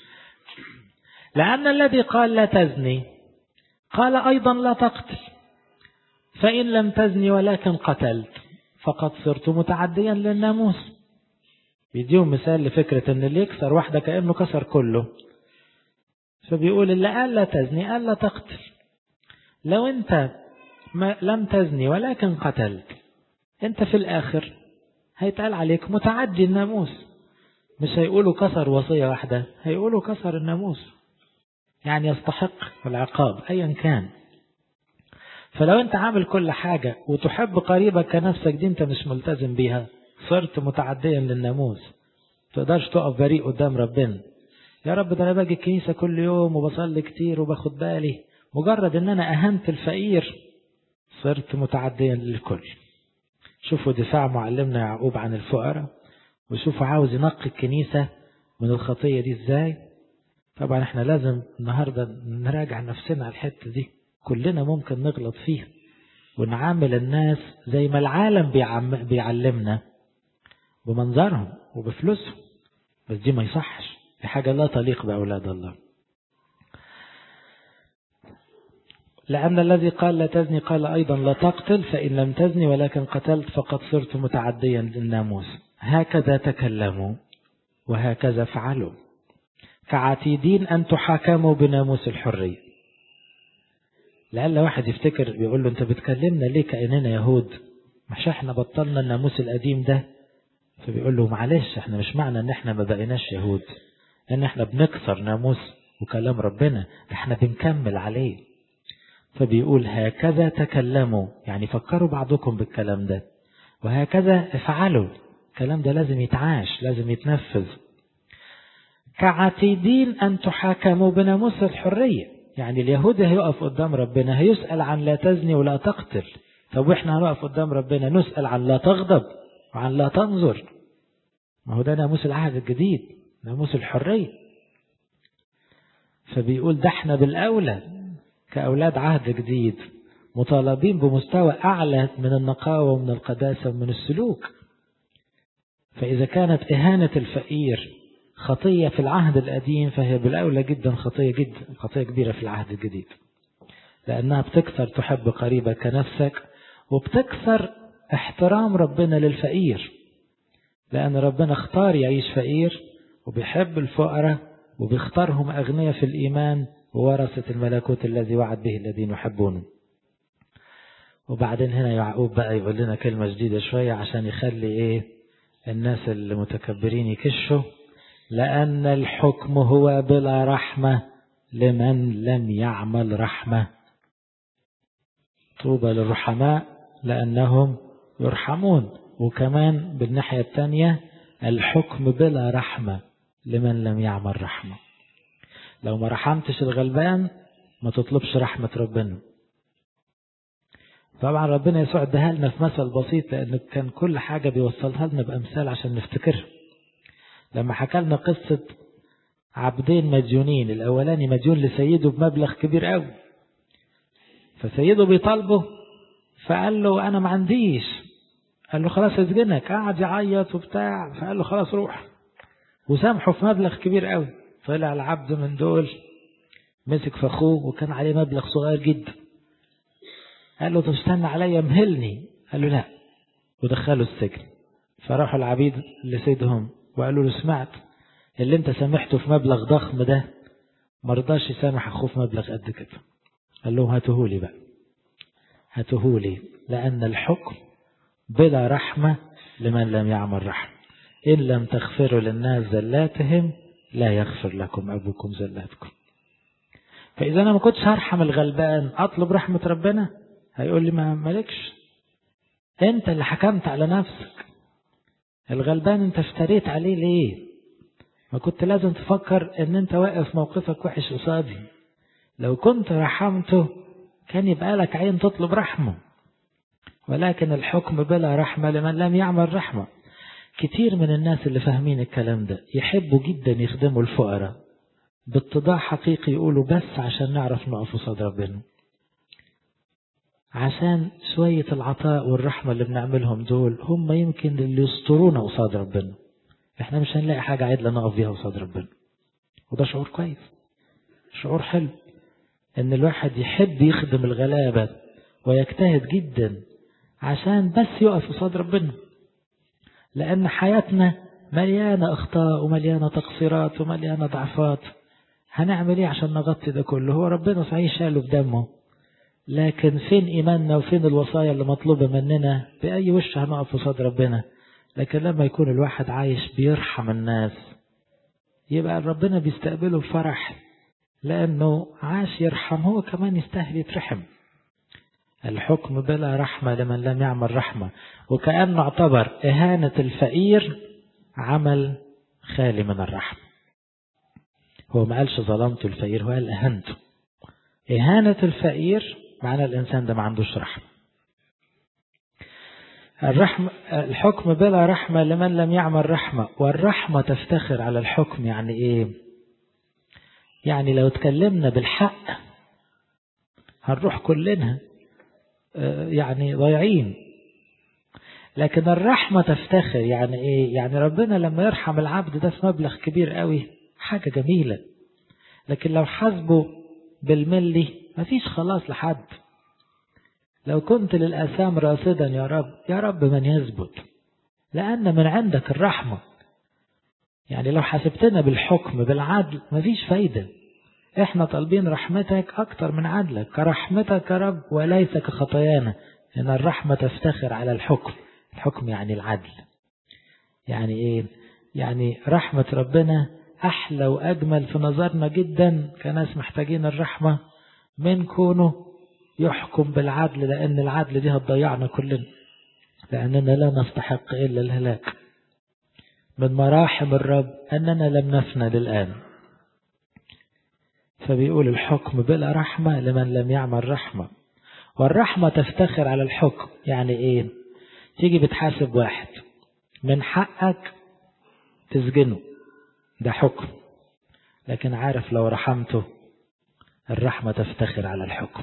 لأن الذي قال لا تزني قال أيضا لا تقتل فإن لم تزني ولكن قتلت فقد صرت متعديا للناموس بيديهم مثال لفكرة ان اللي يكسر واحدة كأنه كسر كله فبيقول اللي قال لا تزني قال لا تقتل لو انت ما لم تزني ولكن قتلت انت في الاخر هيتقال عليك متعدي الناموس مش هيقولوا كسر وصية واحدة هيقولوا كسر الناموس يعني يستحق العقاب ايا كان فلو انت عامل كل حاجة وتحب قريبك كنفسك دي انت مش ملتزم بيها صرت متعديا للناموس تقدرش تقف بريء قدام ربنا يا رب ده انا باجي الكنيسة كل يوم وبصلي كتير وباخد بالي مجرد ان انا اهنت الفقير صرت متعديا للكل شوفوا دفاع معلمنا يعقوب عن الفقراء وشوفوا عاوز ينقي الكنيسة من الخطية دي ازاي طبعا احنا لازم النهاردة نراجع نفسنا على الحتة دي كلنا ممكن نغلط فيها ونعامل الناس زي ما العالم بيعم بيعلمنا بمنظرهم وبفلوسهم بس دي ما يصحش دي حاجة لا تليق بأولاد الله لأن الذي قال لا تزني قال أيضا لا تقتل فإن لم تزني ولكن قتلت فقد صرت متعديا للناموس هكذا تكلموا وهكذا فعلوا كعتيدين أن تحاكموا بناموس الحرية لألا واحد يفتكر بيقول له أنت بتكلمنا ليه كأننا يهود مش احنا بطلنا الناموس القديم ده فبيقول له معلش احنا مش معنى ان احنا ما بقيناش يهود ان احنا بنكسر ناموس وكلام ربنا احنا بنكمل عليه فبيقول هكذا تكلموا يعني فكروا بعضكم بالكلام ده وهكذا افعلوا الكلام ده لازم يتعاش لازم يتنفذ كعتيدين أن تحاكموا بناموس الحرية يعني اليهودي هيقف قدام ربنا هيسأل عن لا تزني ولا تقتل طب واحنا هنقف قدام ربنا نسأل عن لا تغضب وعن لا تنظر ما هو ده ناموس العهد الجديد ناموس الحرية فبيقول ده احنا بالأولى كأولاد عهد جديد مطالبين بمستوى أعلى من النقاوة ومن القداسة ومن السلوك فإذا كانت إهانة الفقير خطية في العهد القديم فهي بالأولى جدا خطية جدا خطية كبيرة في العهد الجديد لأنها بتكسر تحب قريبك كنفسك وبتكسر احترام ربنا للفقير لأن ربنا اختار يعيش فقير وبيحب الفقراء وبيختارهم أغنياء في الإيمان وورثة الملكوت الذي وعد به الذين يحبونه وبعدين هنا يعقوب بقى يقول لنا كلمة جديدة شوية عشان يخلي ايه الناس المتكبرين يكشوا لأن الحكم هو بلا رحمة لمن لم يعمل رحمة طوبى للرحماء لأنهم يرحمون وكمان بالناحية الثانية الحكم بلا رحمة لمن لم يعمل رحمة لو ما رحمتش الغلبان ما تطلبش رحمة ربنا طبعا ربنا يسوع اداها لنا في مثل بسيط لأنه كان كل حاجة بيوصلها لنا بأمثال عشان نفتكرها لما حكى لنا قصة عبدين مديونين الأولاني مديون لسيده بمبلغ كبير قوي فسيده بيطالبه فقال له أنا ما عنديش قال له خلاص اسجنك قعد يعيط وبتاع فقال له خلاص روح وسامحه في مبلغ كبير قوي طلع العبد من دول مسك في اخوه وكان عليه مبلغ صغير جدا قال له طب استنى عليا مهلني قال له لا ودخله السجن فراحوا العبيد لسيدهم وقالوا له سمعت اللي انت سامحته في مبلغ ضخم ده مرضاش يسامح اخوه في مبلغ قد كده قال لهم هاتوهولي بقى هاتوهولي لأن الحكم بلا رحمة لمن لم يعمل رحمة إن لم تغفروا للناس زلاتهم لا يغفر لكم أبوكم زلاتكم فإذا أنا ما كنتش هرحم الغلبان أطلب رحمة ربنا هيقول لي ما مالكش أنت اللي حكمت على نفسك الغلبان أنت افتريت عليه ليه ما كنت لازم تفكر أن أنت واقف موقفك وحش قصادي لو كنت رحمته كان يبقى لك عين تطلب رحمه ولكن الحكم بلا رحمة لمن لم يعمل رحمة كتير من الناس اللي فاهمين الكلام ده يحبوا جدا يخدموا الفقراء باتضاع حقيقي يقولوا بس عشان نعرف نقف قصاد ربنا عشان شوية العطاء والرحمة اللي بنعملهم دول هم يمكن اللي يسترونا قصاد ربنا احنا مش هنلاقي حاجة عدلة نقف بيها قصاد ربنا وده شعور كويس شعور حلو ان الواحد يحب يخدم الغلابة ويجتهد جدا عشان بس يقف قصاد ربنا لأن حياتنا مليانة أخطاء ومليانة تقصيرات ومليانة ضعفات هنعمل إيه عشان نغطي ده كله هو ربنا صحيح شاله بدمه لكن فين إيماننا وفين الوصايا اللي مطلوبة مننا بأي وش هنقف قصاد ربنا لكن لما يكون الواحد عايش بيرحم الناس يبقى ربنا بيستقبله بفرح لأنه عاش يرحم هو كمان يستاهل يترحم الحكم بلا رحمة لمن لم يعمل رحمة وكأنه اعتبر إهانة الفقير عمل خالي من الرحمة هو ما قالش ظلمت الفقير هو قال أهنته إهانة الفقير معنى الإنسان ده ما عندوش رحمة الرحمة الحكم بلا رحمة لمن لم يعمل رحمة والرحمة تفتخر على الحكم يعني إيه يعني لو تكلمنا بالحق هنروح كلنا يعني ضايعين لكن الرحمة تفتخر يعني ايه يعني ربنا لما يرحم العبد ده في مبلغ كبير قوي حاجة جميلة لكن لو حاسبه بالملي مفيش خلاص لحد لو كنت للآثام راصدا يا رب يا رب من يثبت لأن من عندك الرحمة يعني لو حسبتنا بالحكم بالعدل مفيش فايدة احنا طالبين رحمتك اكتر من عدلك كرحمتك يا رب وليس كخطايانا ان الرحمة تفتخر على الحكم الحكم يعني العدل يعني ايه يعني رحمة ربنا احلى واجمل في نظرنا جدا كناس محتاجين الرحمة من كونه يحكم بالعدل لان العدل دي هتضيعنا كلنا لاننا لا نستحق الا الهلاك من مراحم الرب اننا لم نفنى للان فبيقول الحكم بلا رحمة لمن لم يعمل رحمة والرحمة تفتخر على الحكم يعني ايه تيجي بتحاسب واحد من حقك تسجنه ده حكم لكن عارف لو رحمته الرحمة تفتخر على الحكم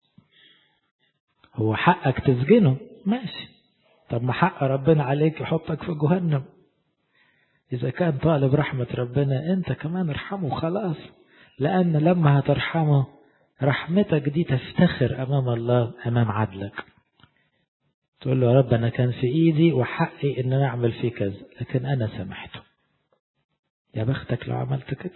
هو حقك تسجنه ماشي طب ما حق ربنا عليك يحطك في جهنم إذا كان طالب رحمة ربنا أنت كمان ارحمه خلاص لأن لما هترحمه رحمتك دي تفتخر أمام الله أمام عدلك تقول له يا رب أنا كان في إيدي وحقي إن أنا أعمل فيه كذا لكن أنا سامحته يا بختك لو عملت كده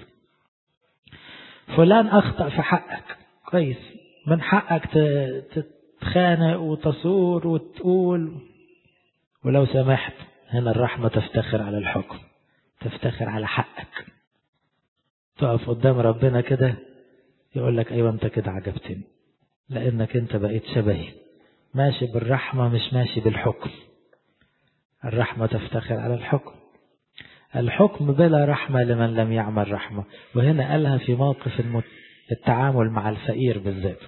فلان أخطأ في حقك كويس من حقك تتخانق وتصور وتقول ولو سمحت هنا الرحمة تفتخر على الحكم تفتخر على حقك تقف قدام ربنا كده يقول لك ايوه انت كده عجبتني لانك انت بقيت شبهي ماشي بالرحمة مش ماشي بالحكم الرحمة تفتخر على الحكم الحكم بلا رحمة لمن لم يعمل رحمة وهنا قالها في موقف التعامل مع الفقير بالذات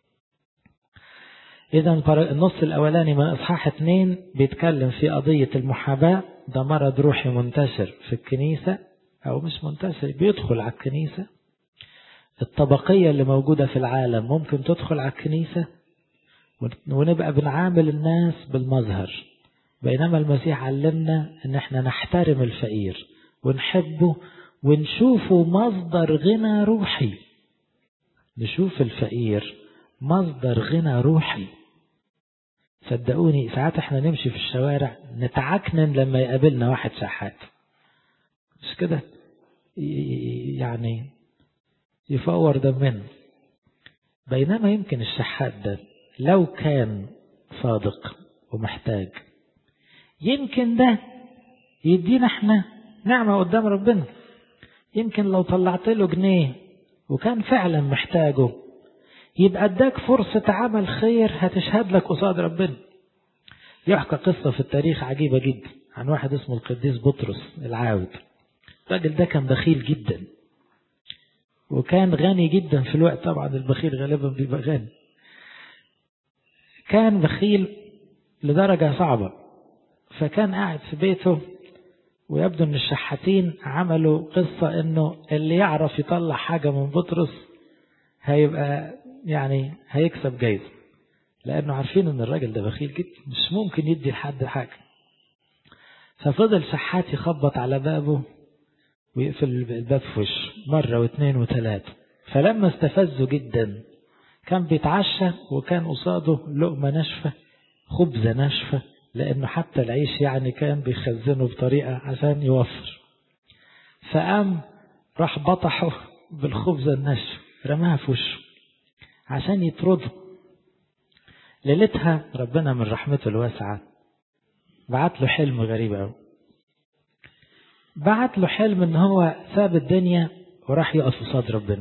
إذا النص الأولاني من إصحاح اتنين بيتكلم في قضية المحاباة ده مرض روحي منتشر في الكنيسة أو مش منتشر بيدخل على الكنيسة الطبقية اللي موجودة في العالم ممكن تدخل على الكنيسة ونبقى بنعامل الناس بالمظهر بينما المسيح علمنا ان احنا نحترم الفقير ونحبه ونشوفه مصدر غنى روحي نشوف الفقير مصدر غنى روحي صدقوني ساعات احنا نمشي في الشوارع نتعكنن لما يقابلنا واحد شحات مش كده يعني يفور دمنا بينما يمكن الشحات ده لو كان صادق ومحتاج يمكن ده يدينا احنا نعمة قدام ربنا يمكن لو طلعت له جنيه وكان فعلا محتاجه يبقى اداك فرصة عمل خير هتشهد لك قصاد ربنا يحكى قصة في التاريخ عجيبة جدا عن واحد اسمه القديس بطرس العاود الراجل ده كان بخيل جدا وكان غني جدا في الوقت طبعا البخيل غالبا بيبقى غني كان بخيل لدرجة صعبة فكان قاعد في بيته ويبدو ان الشحاتين عملوا قصة انه اللي يعرف يطلع حاجة من بطرس هيبقى يعني هيكسب جايزة لانه عارفين ان الراجل ده بخيل جدا مش ممكن يدي لحد حاجة ففضل شحات يخبط على بابه ويقفل الباب في وشه مرة واثنين وثلاثة فلما استفزه جدا كان بيتعشى وكان قصاده لقمة ناشفة خبزة ناشفة لأنه حتى العيش يعني كان بيخزنه بطريقة عشان يوفر فقام راح بطحه بالخبزة الناشفة رماها في وشه عشان يطرده ليلتها ربنا من رحمته الواسعة بعت له حلم غريب قوي بعت له حلم ان هو ساب الدنيا وراح يقف قصاد ربنا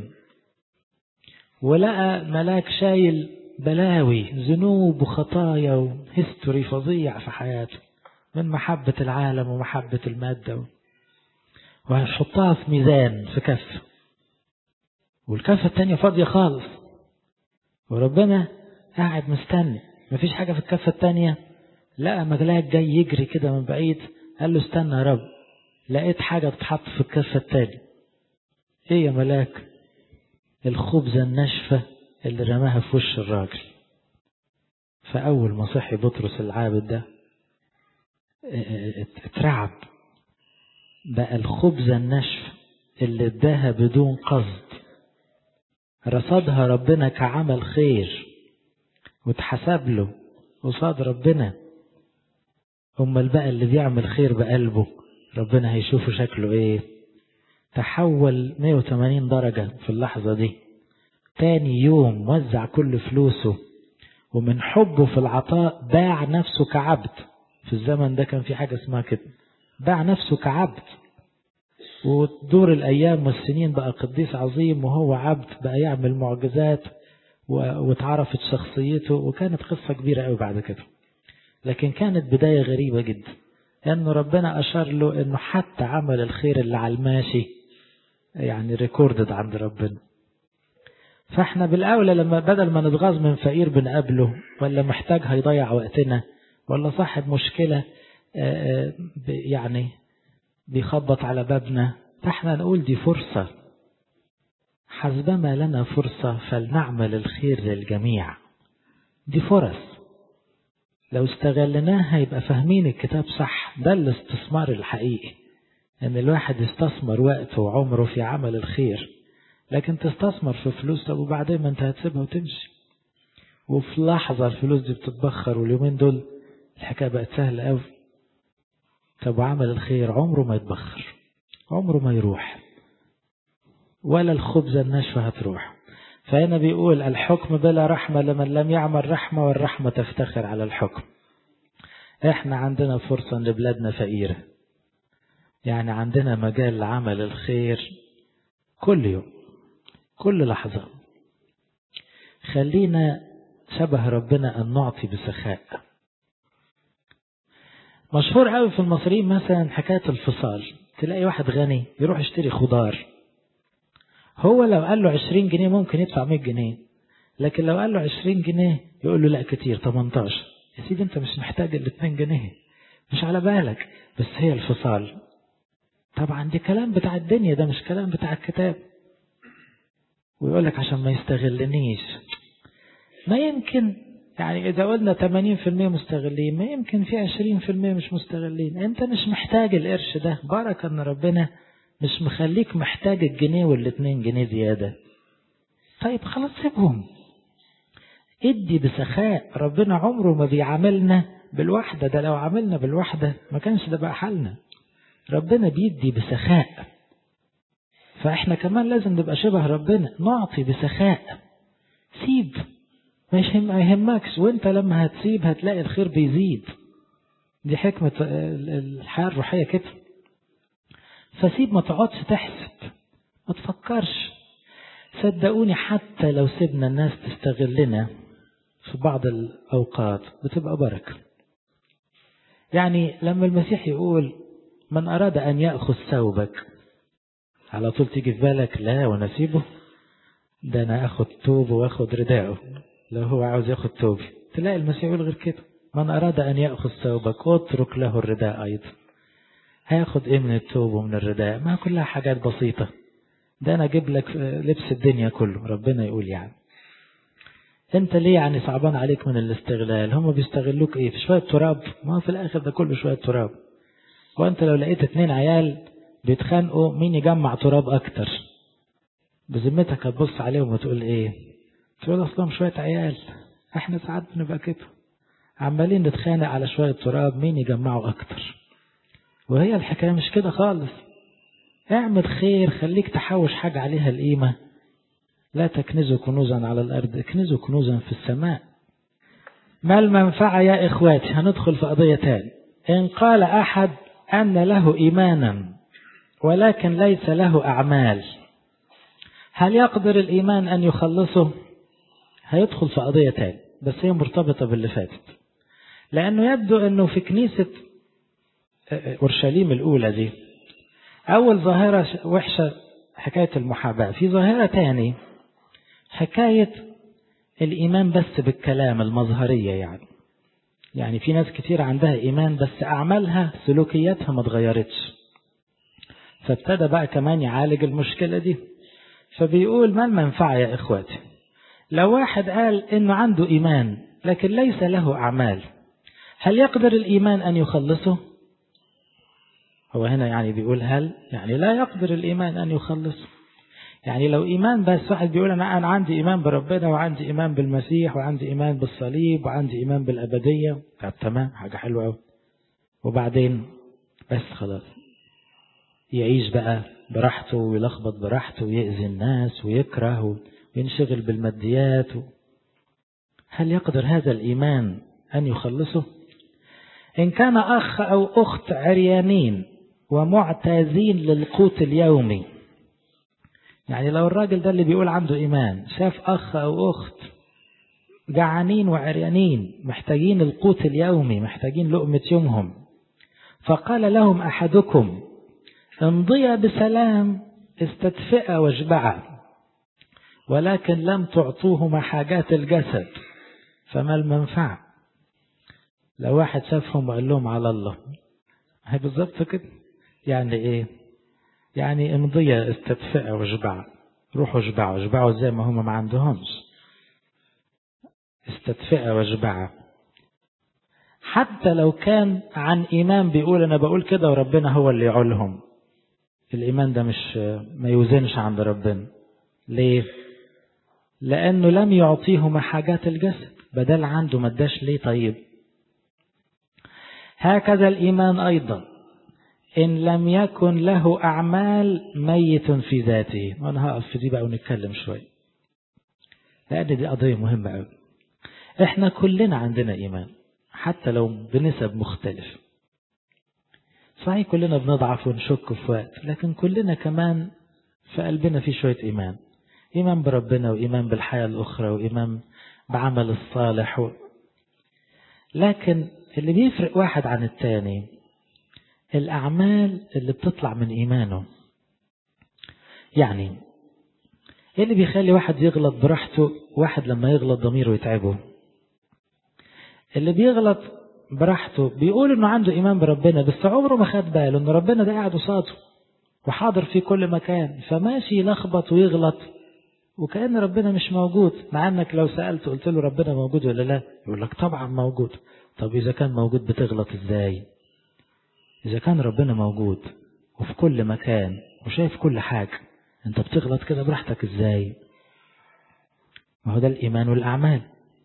ولقى ملاك شايل بلاوي ذنوب وخطايا وهيستوري فظيع في حياته من محبة العالم ومحبة المادة وهيحطها في ميزان في كفة والكفة التانية فاضية خالص وربنا قاعد مستني مفيش حاجة في الكفة التانية لقى ملاك جاي يجري كده من بعيد قال له استنى يا رب لقيت حاجة بتحط في الكفة التانية ايه يا ملاك الخبزة الناشفة اللي رماها في وش الراجل فأول ما صحي بطرس العابد ده اترعب بقى الخبزة الناشفة اللي اداها بدون قصد رصدها ربنا كعمل خير واتحسب له قصاد ربنا امال بقى اللي بيعمل خير بقلبه ربنا هيشوفه شكله ايه تحول 180 درجة في اللحظة دي تاني يوم وزع كل فلوسه ومن حبه في العطاء باع نفسه كعبد في الزمن ده كان في حاجة اسمها كده باع نفسه كعبد ودور الأيام والسنين بقى قديس عظيم وهو عبد بقى يعمل معجزات واتعرفت شخصيته وكانت قصة كبيرة قوي بعد كده لكن كانت بداية غريبة جدا انه ربنا اشار له انه حتى عمل الخير اللي على الماشي يعني ريكوردد عند ربنا فاحنا بالاولى لما بدل ما نتغاظ من فقير بنقابله ولا محتاج هيضيع وقتنا ولا صاحب مشكلة يعني بيخبط على بابنا فاحنا نقول دي فرصة حسبما لنا فرصة فلنعمل الخير للجميع دي فرص لو استغلناها يبقى فاهمين الكتاب صح ده الاستثمار الحقيقي ان الواحد يستثمر وقته وعمره في عمل الخير لكن تستثمر في فلوس طب وبعدين ما انت هتسيبها وتمشي وفي لحظة الفلوس دي بتتبخر واليومين دول الحكاية بقت سهلة قوي طب وعمل الخير عمره ما يتبخر عمره ما يروح ولا الخبزة الناشفة هتروح فهنا بيقول الحكم بلا رحمة لمن لم يعمل رحمة والرحمة تفتخر على الحكم احنا عندنا فرصة ان بلادنا فقيرة يعني عندنا مجال لعمل الخير كل يوم كل لحظة خلينا شبه ربنا أن نعطي بسخاء مشهور قوي في المصريين مثلا حكاية الفصال تلاقي واحد غني يروح يشتري خضار هو لو قال له 20 جنيه ممكن يدفع 100 جنيه لكن لو قال له 20 جنيه يقول له لا كتير 18 يا سيدي انت مش محتاج ال 2 جنيه مش على بالك بس هي الفصال طبعا دي كلام بتاع الدنيا ده مش كلام بتاع الكتاب ويقول لك عشان ما يستغلنيش ما يمكن يعني إذا قلنا 80% مستغلين ما يمكن في 20% مش مستغلين أنت مش محتاج القرش ده بركة إن ربنا مش مخليك محتاج الجنيه والاتنين جنيه زيادة طيب خلاص سيبهم ادي بسخاء ربنا عمره ما بيعاملنا بالوحدة ده لو عاملنا بالوحدة ما كانش ده بقى حالنا ربنا بيدي بسخاء فاحنا كمان لازم نبقى شبه ربنا نعطي بسخاء سيب مش ما يهمكش وانت لما هتسيب هتلاقي الخير بيزيد دي حكمة الحياة الروحية كده فسيب ما تقعدش تحسب ما تفكرش صدقوني حتى لو سيبنا الناس تستغلنا في بعض الأوقات بتبقى بركة يعني لما المسيح يقول من أراد أن يأخذ ثوبك على طول تيجي في بالك لا وانا اسيبه ده انا اخد توبه واخد رداءه لو هو عاوز ياخد توبي تلاقي المسيح يقول غير كده من اراد ان ياخذ ثوبك اترك له الرداء ايضا هياخد ايه من التوب ومن الرداء ما كلها حاجات بسيطة ده انا اجيب لك لبس الدنيا كله ربنا يقول يعني انت ليه يعني صعبان عليك من الاستغلال هم بيستغلوك ايه في شوية تراب ما في الاخر ده كله شوية تراب وانت لو لقيت اتنين عيال بيتخانقوا مين يجمع تراب اكتر بذمتك هتبص عليهم وتقول ايه تقول اصلهم شوية عيال احنا ساعات بنبقى كده عمالين نتخانق على شوية تراب مين يجمعه اكتر وهي الحكاية مش كده خالص اعمل خير خليك تحوش حاجة عليها القيمة لا تكنزوا كنوزا على الأرض اكنزوا كنوزا في السماء ما المنفعة يا إخواتي هندخل في قضية تاني إن قال أحد أن له إيمانا ولكن ليس له أعمال هل يقدر الإيمان أن يخلصه هيدخل في قضية تاني بس هي مرتبطة باللي فاتت لأنه يبدو أنه في كنيسة أورشليم الأولى دي أول ظاهرة وحشة حكاية المحاباة في ظاهرة تاني حكاية الإيمان بس بالكلام المظهرية يعني يعني في ناس كتير عندها إيمان بس أعمالها سلوكياتها ما اتغيرتش فابتدى بقى كمان يعالج المشكلة دي فبيقول ما المنفعة يا إخواتي لو واحد قال إنه عنده إيمان لكن ليس له أعمال هل يقدر الإيمان أن يخلصه هو هنا يعني بيقول هل يعني لا يقدر الإيمان أن يخلصه يعني لو إيمان بس واحد بيقول أنا أنا عندي إيمان بربنا وعندي إيمان بالمسيح وعندي إيمان بالصليب وعندي إيمان بالأبدية طب تمام حاجة حلوة أوي وبعدين بس خلاص يعيش بقى براحته ويلخبط براحته ويأذي الناس ويكره وينشغل بالماديات هل يقدر هذا الإيمان أن يخلصه إن كان أخ أو أخت عريانين ومعتازين للقوت اليومي يعني لو الراجل ده اللي بيقول عنده إيمان شاف أخ أو أخت جعانين وعريانين محتاجين القوت اليومي محتاجين لقمة يومهم فقال لهم أحدكم امضي بسلام استدفئ واشبعا ولكن لم تعطوهما حاجات الجسد فما المنفعة لو واحد شافهم وقال لهم على الله هي بالظبط كده يعني ايه يعني امضية استدفئ واشبع روحوا اشبعوا اشبعوا زي ما هم ما عندهمش استدفئ واشبع حتى لو كان عن إيمان بيقول أنا بقول كده وربنا هو اللي يعولهم الإيمان ده مش ما يوزنش عند ربنا ليه لأنه لم يعطيهما حاجات الجسد بدل عنده ما اداش ليه طيب هكذا الإيمان أيضا إن لم يكن له أعمال ميت في ذاته وأنا هقف في دي بقى ونتكلم شوية لأن دي قضية مهمة قوي إحنا كلنا عندنا إيمان حتى لو بنسب مختلف صحيح كلنا بنضعف ونشك في وقت لكن كلنا كمان في قلبنا في شوية إيمان إيمان بربنا وإيمان بالحياة الأخرى وإيمان بعمل الصالح لكن اللي بيفرق واحد عن التاني الأعمال اللي بتطلع من إيمانه يعني ايه اللي بيخلي واحد يغلط براحته واحد لما يغلط ضميره يتعبه اللي بيغلط براحته بيقول انه عنده ايمان بربنا بس عمره ما خد باله ان ربنا ده قاعد قصاده وحاضر في كل مكان فماشي يلخبط ويغلط وكأن ربنا مش موجود مع انك لو سألته قلت له ربنا موجود ولا لا يقول لك طبعا موجود طب اذا كان موجود بتغلط ازاي اذا كان ربنا موجود وفي كل مكان وشايف كل حاجة انت بتغلط كده براحتك ازاي ما هو ده الايمان والاعمال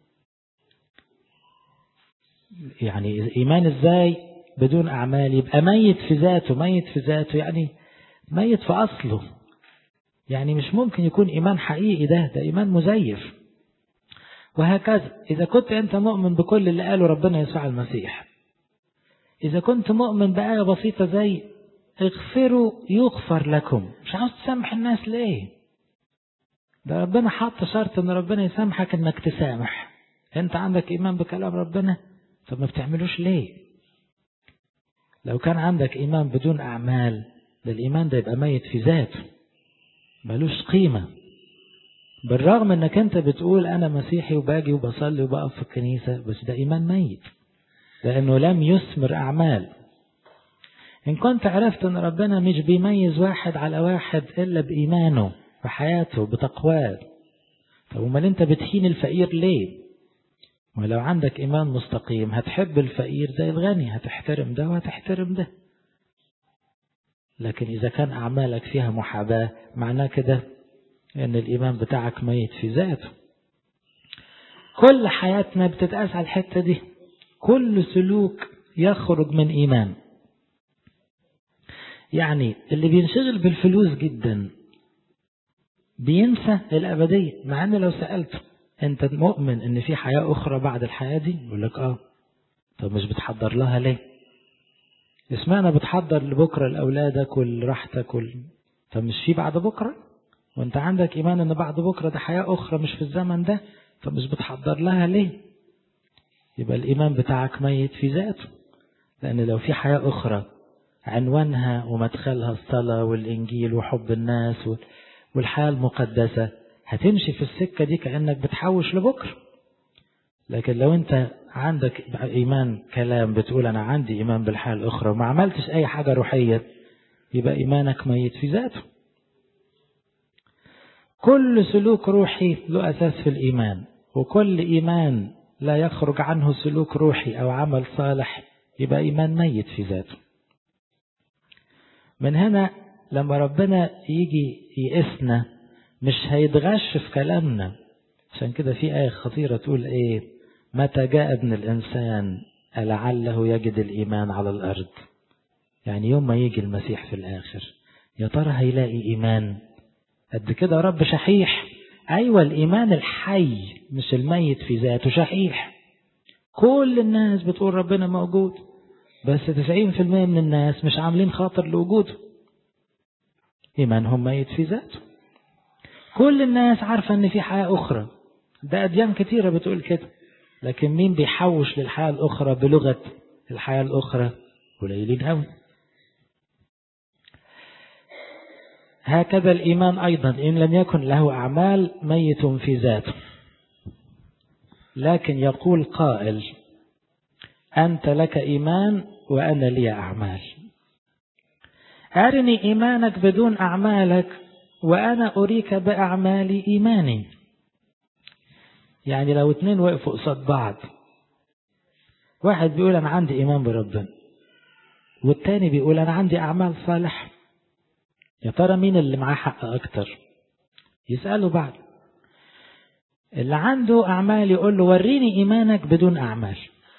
يعني ايمان ازاي بدون اعمال يبقى ميت في ذاته ميت في ذاته يعني ميت في اصله يعني مش ممكن يكون ايمان حقيقي ده ده ايمان مزيف وهكذا اذا كنت انت مؤمن بكل اللي قاله ربنا يسوع المسيح اذا كنت مؤمن بآية بسيطة زي اغفروا يغفر لكم مش عاوز تسامح الناس ليه ده ربنا حط شرط ان ربنا يسامحك انك تسامح انت عندك ايمان بكلام ربنا طب ما بتعملوش ليه لو كان عندك ايمان بدون اعمال ده الايمان ده يبقى ميت في ذاته ملوش قيمة بالرغم انك انت بتقول انا مسيحي وباجي وبصلي وبقف في الكنيسة بس ده ايمان ميت لانه لم يثمر اعمال إن كنت عرفت أن ربنا مش بيميز واحد على واحد إلا بإيمانه بحياته بتقواه طب أمال أنت بتهين الفقير ليه؟ ولو عندك إيمان مستقيم هتحب الفقير زي الغني هتحترم ده وهتحترم ده لكن إذا كان أعمالك فيها محاباة معناه كده أن الإيمان بتاعك ميت في ذاته كل حياتنا بتتقاس على الحتة دي كل سلوك يخرج من إيمان يعني اللي بينشغل بالفلوس جدا بينسى الأبدية مع أن لو سألته أنت مؤمن أن في حياة أخرى بعد الحياة دي يقول لك آه طب مش بتحضر لها ليه اسمعنا بتحضر لبكرة لأولادك ولراحتك وال... طب مش في بعد بكرة وانت عندك إيمان أن بعد بكرة ده حياة أخرى مش في الزمن ده طب مش بتحضر لها ليه يبقى الإيمان بتاعك ميت في ذاته لأن لو في حياة أخرى عنوانها ومدخلها الصلاة والإنجيل وحب الناس والحياة المقدسة هتمشي في السكة دي كأنك بتحوش لبكرة لكن لو أنت عندك إيمان كلام بتقول أنا عندي إيمان بالحياة الأخرى وما عملتش أي حاجة روحية يبقى إيمانك ميت في ذاته كل سلوك روحي له أساس في الإيمان وكل إيمان لا يخرج عنه سلوك روحي أو عمل صالح يبقى إيمان ميت في ذاته من هنا لما ربنا يجي يقسنا مش هيتغش في كلامنا عشان كده في آية خطيرة تقول إيه متى جاء ابن الإنسان ألعله يجد الإيمان على الأرض يعني يوم ما يجي المسيح في الآخر يا ترى هيلاقي إيمان قد كده رب شحيح أيوة الإيمان الحي مش الميت في ذاته شحيح كل الناس بتقول ربنا موجود بس 90% من الناس مش عاملين خاطر لوجوده إيمانهم ميت في ذاته كل الناس عارفة أن في حياة أخرى ده أديان كتيرة بتقول كده لكن مين بيحوش للحياة الأخرى بلغة الحياة الأخرى قليلين أوي هكذا الإيمان أيضا إن لم يكن له أعمال ميت في ذاته لكن يقول قائل أنت لك إيمان وأنا لي أعمال أرني إيمانك بدون أعمالك وأنا أريك بأعمالي إيماني يعني لو اتنين وقفوا قصاد بعض واحد بيقول أنا عندي إيمان بربنا والتاني بيقول أنا عندي أعمال صالحة يا ترى مين اللي معاه حق أكتر يسألوا بعض اللي عنده أعمال يقول له وريني إيمانك بدون أعمال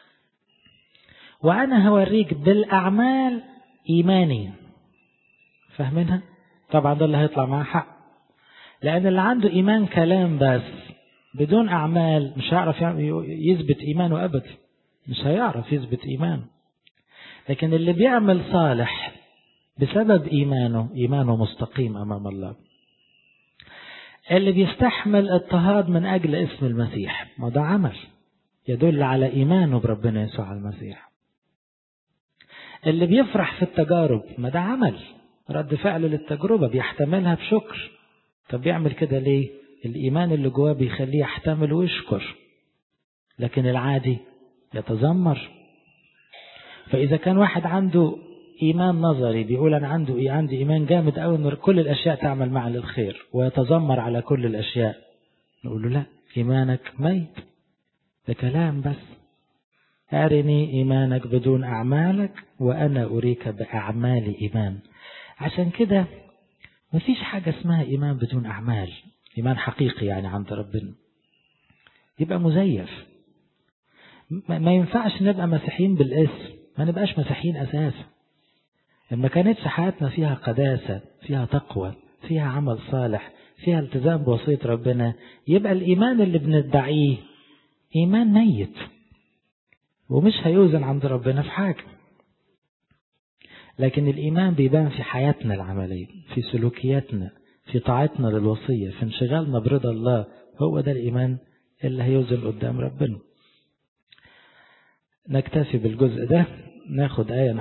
وأنا هوريك بالأعمال إيماني فاهمينها؟ طبعا ده اللي هيطلع معاه حق لأن اللي عنده إيمان كلام بس بدون أعمال مش هيعرف يثبت إيمانه أبدا مش هيعرف يثبت إيمانه لكن اللي بيعمل صالح بسبب إيمانه إيمانه مستقيم أمام الله اللي بيستحمل اضطهاد من أجل اسم المسيح ما ده عمل يدل على إيمانه بربنا يسوع المسيح اللي بيفرح في التجارب ما ده عمل رد فعل للتجربة بيحتملها بشكر طب بيعمل كده ليه الإيمان اللي جواه بيخليه يحتمل ويشكر لكن العادي يتذمر فإذا كان واحد عنده إيمان نظري بيقول أنا عنده إيه عندي إيمان جامد أوي إن كل الأشياء تعمل معا للخير ويتذمر على كل الأشياء نقول له لا إيمانك ميت ده كلام بس أرني إيمانك بدون أعمالك وأنا أريك بأعمال إيمان عشان كده مفيش حاجة اسمها إيمان بدون أعمال إيمان حقيقي يعني عند ربنا يبقى مزيف ما ينفعش نبقى مسيحيين بالاسم ما نبقاش مسيحيين أساسا لما كانتش حياتنا فيها قداسة فيها تقوى فيها عمل صالح فيها التزام بوصية ربنا يبقى الإيمان اللي بندعيه إيمان ميت ومش هيوزن عند ربنا في حاجة لكن الإيمان بيبان في حياتنا العملية في سلوكياتنا في طاعتنا للوصية في انشغالنا برضا الله هو ده الإيمان اللي هيوزن قدام ربنا نكتفي بالجزء ده ناخد آية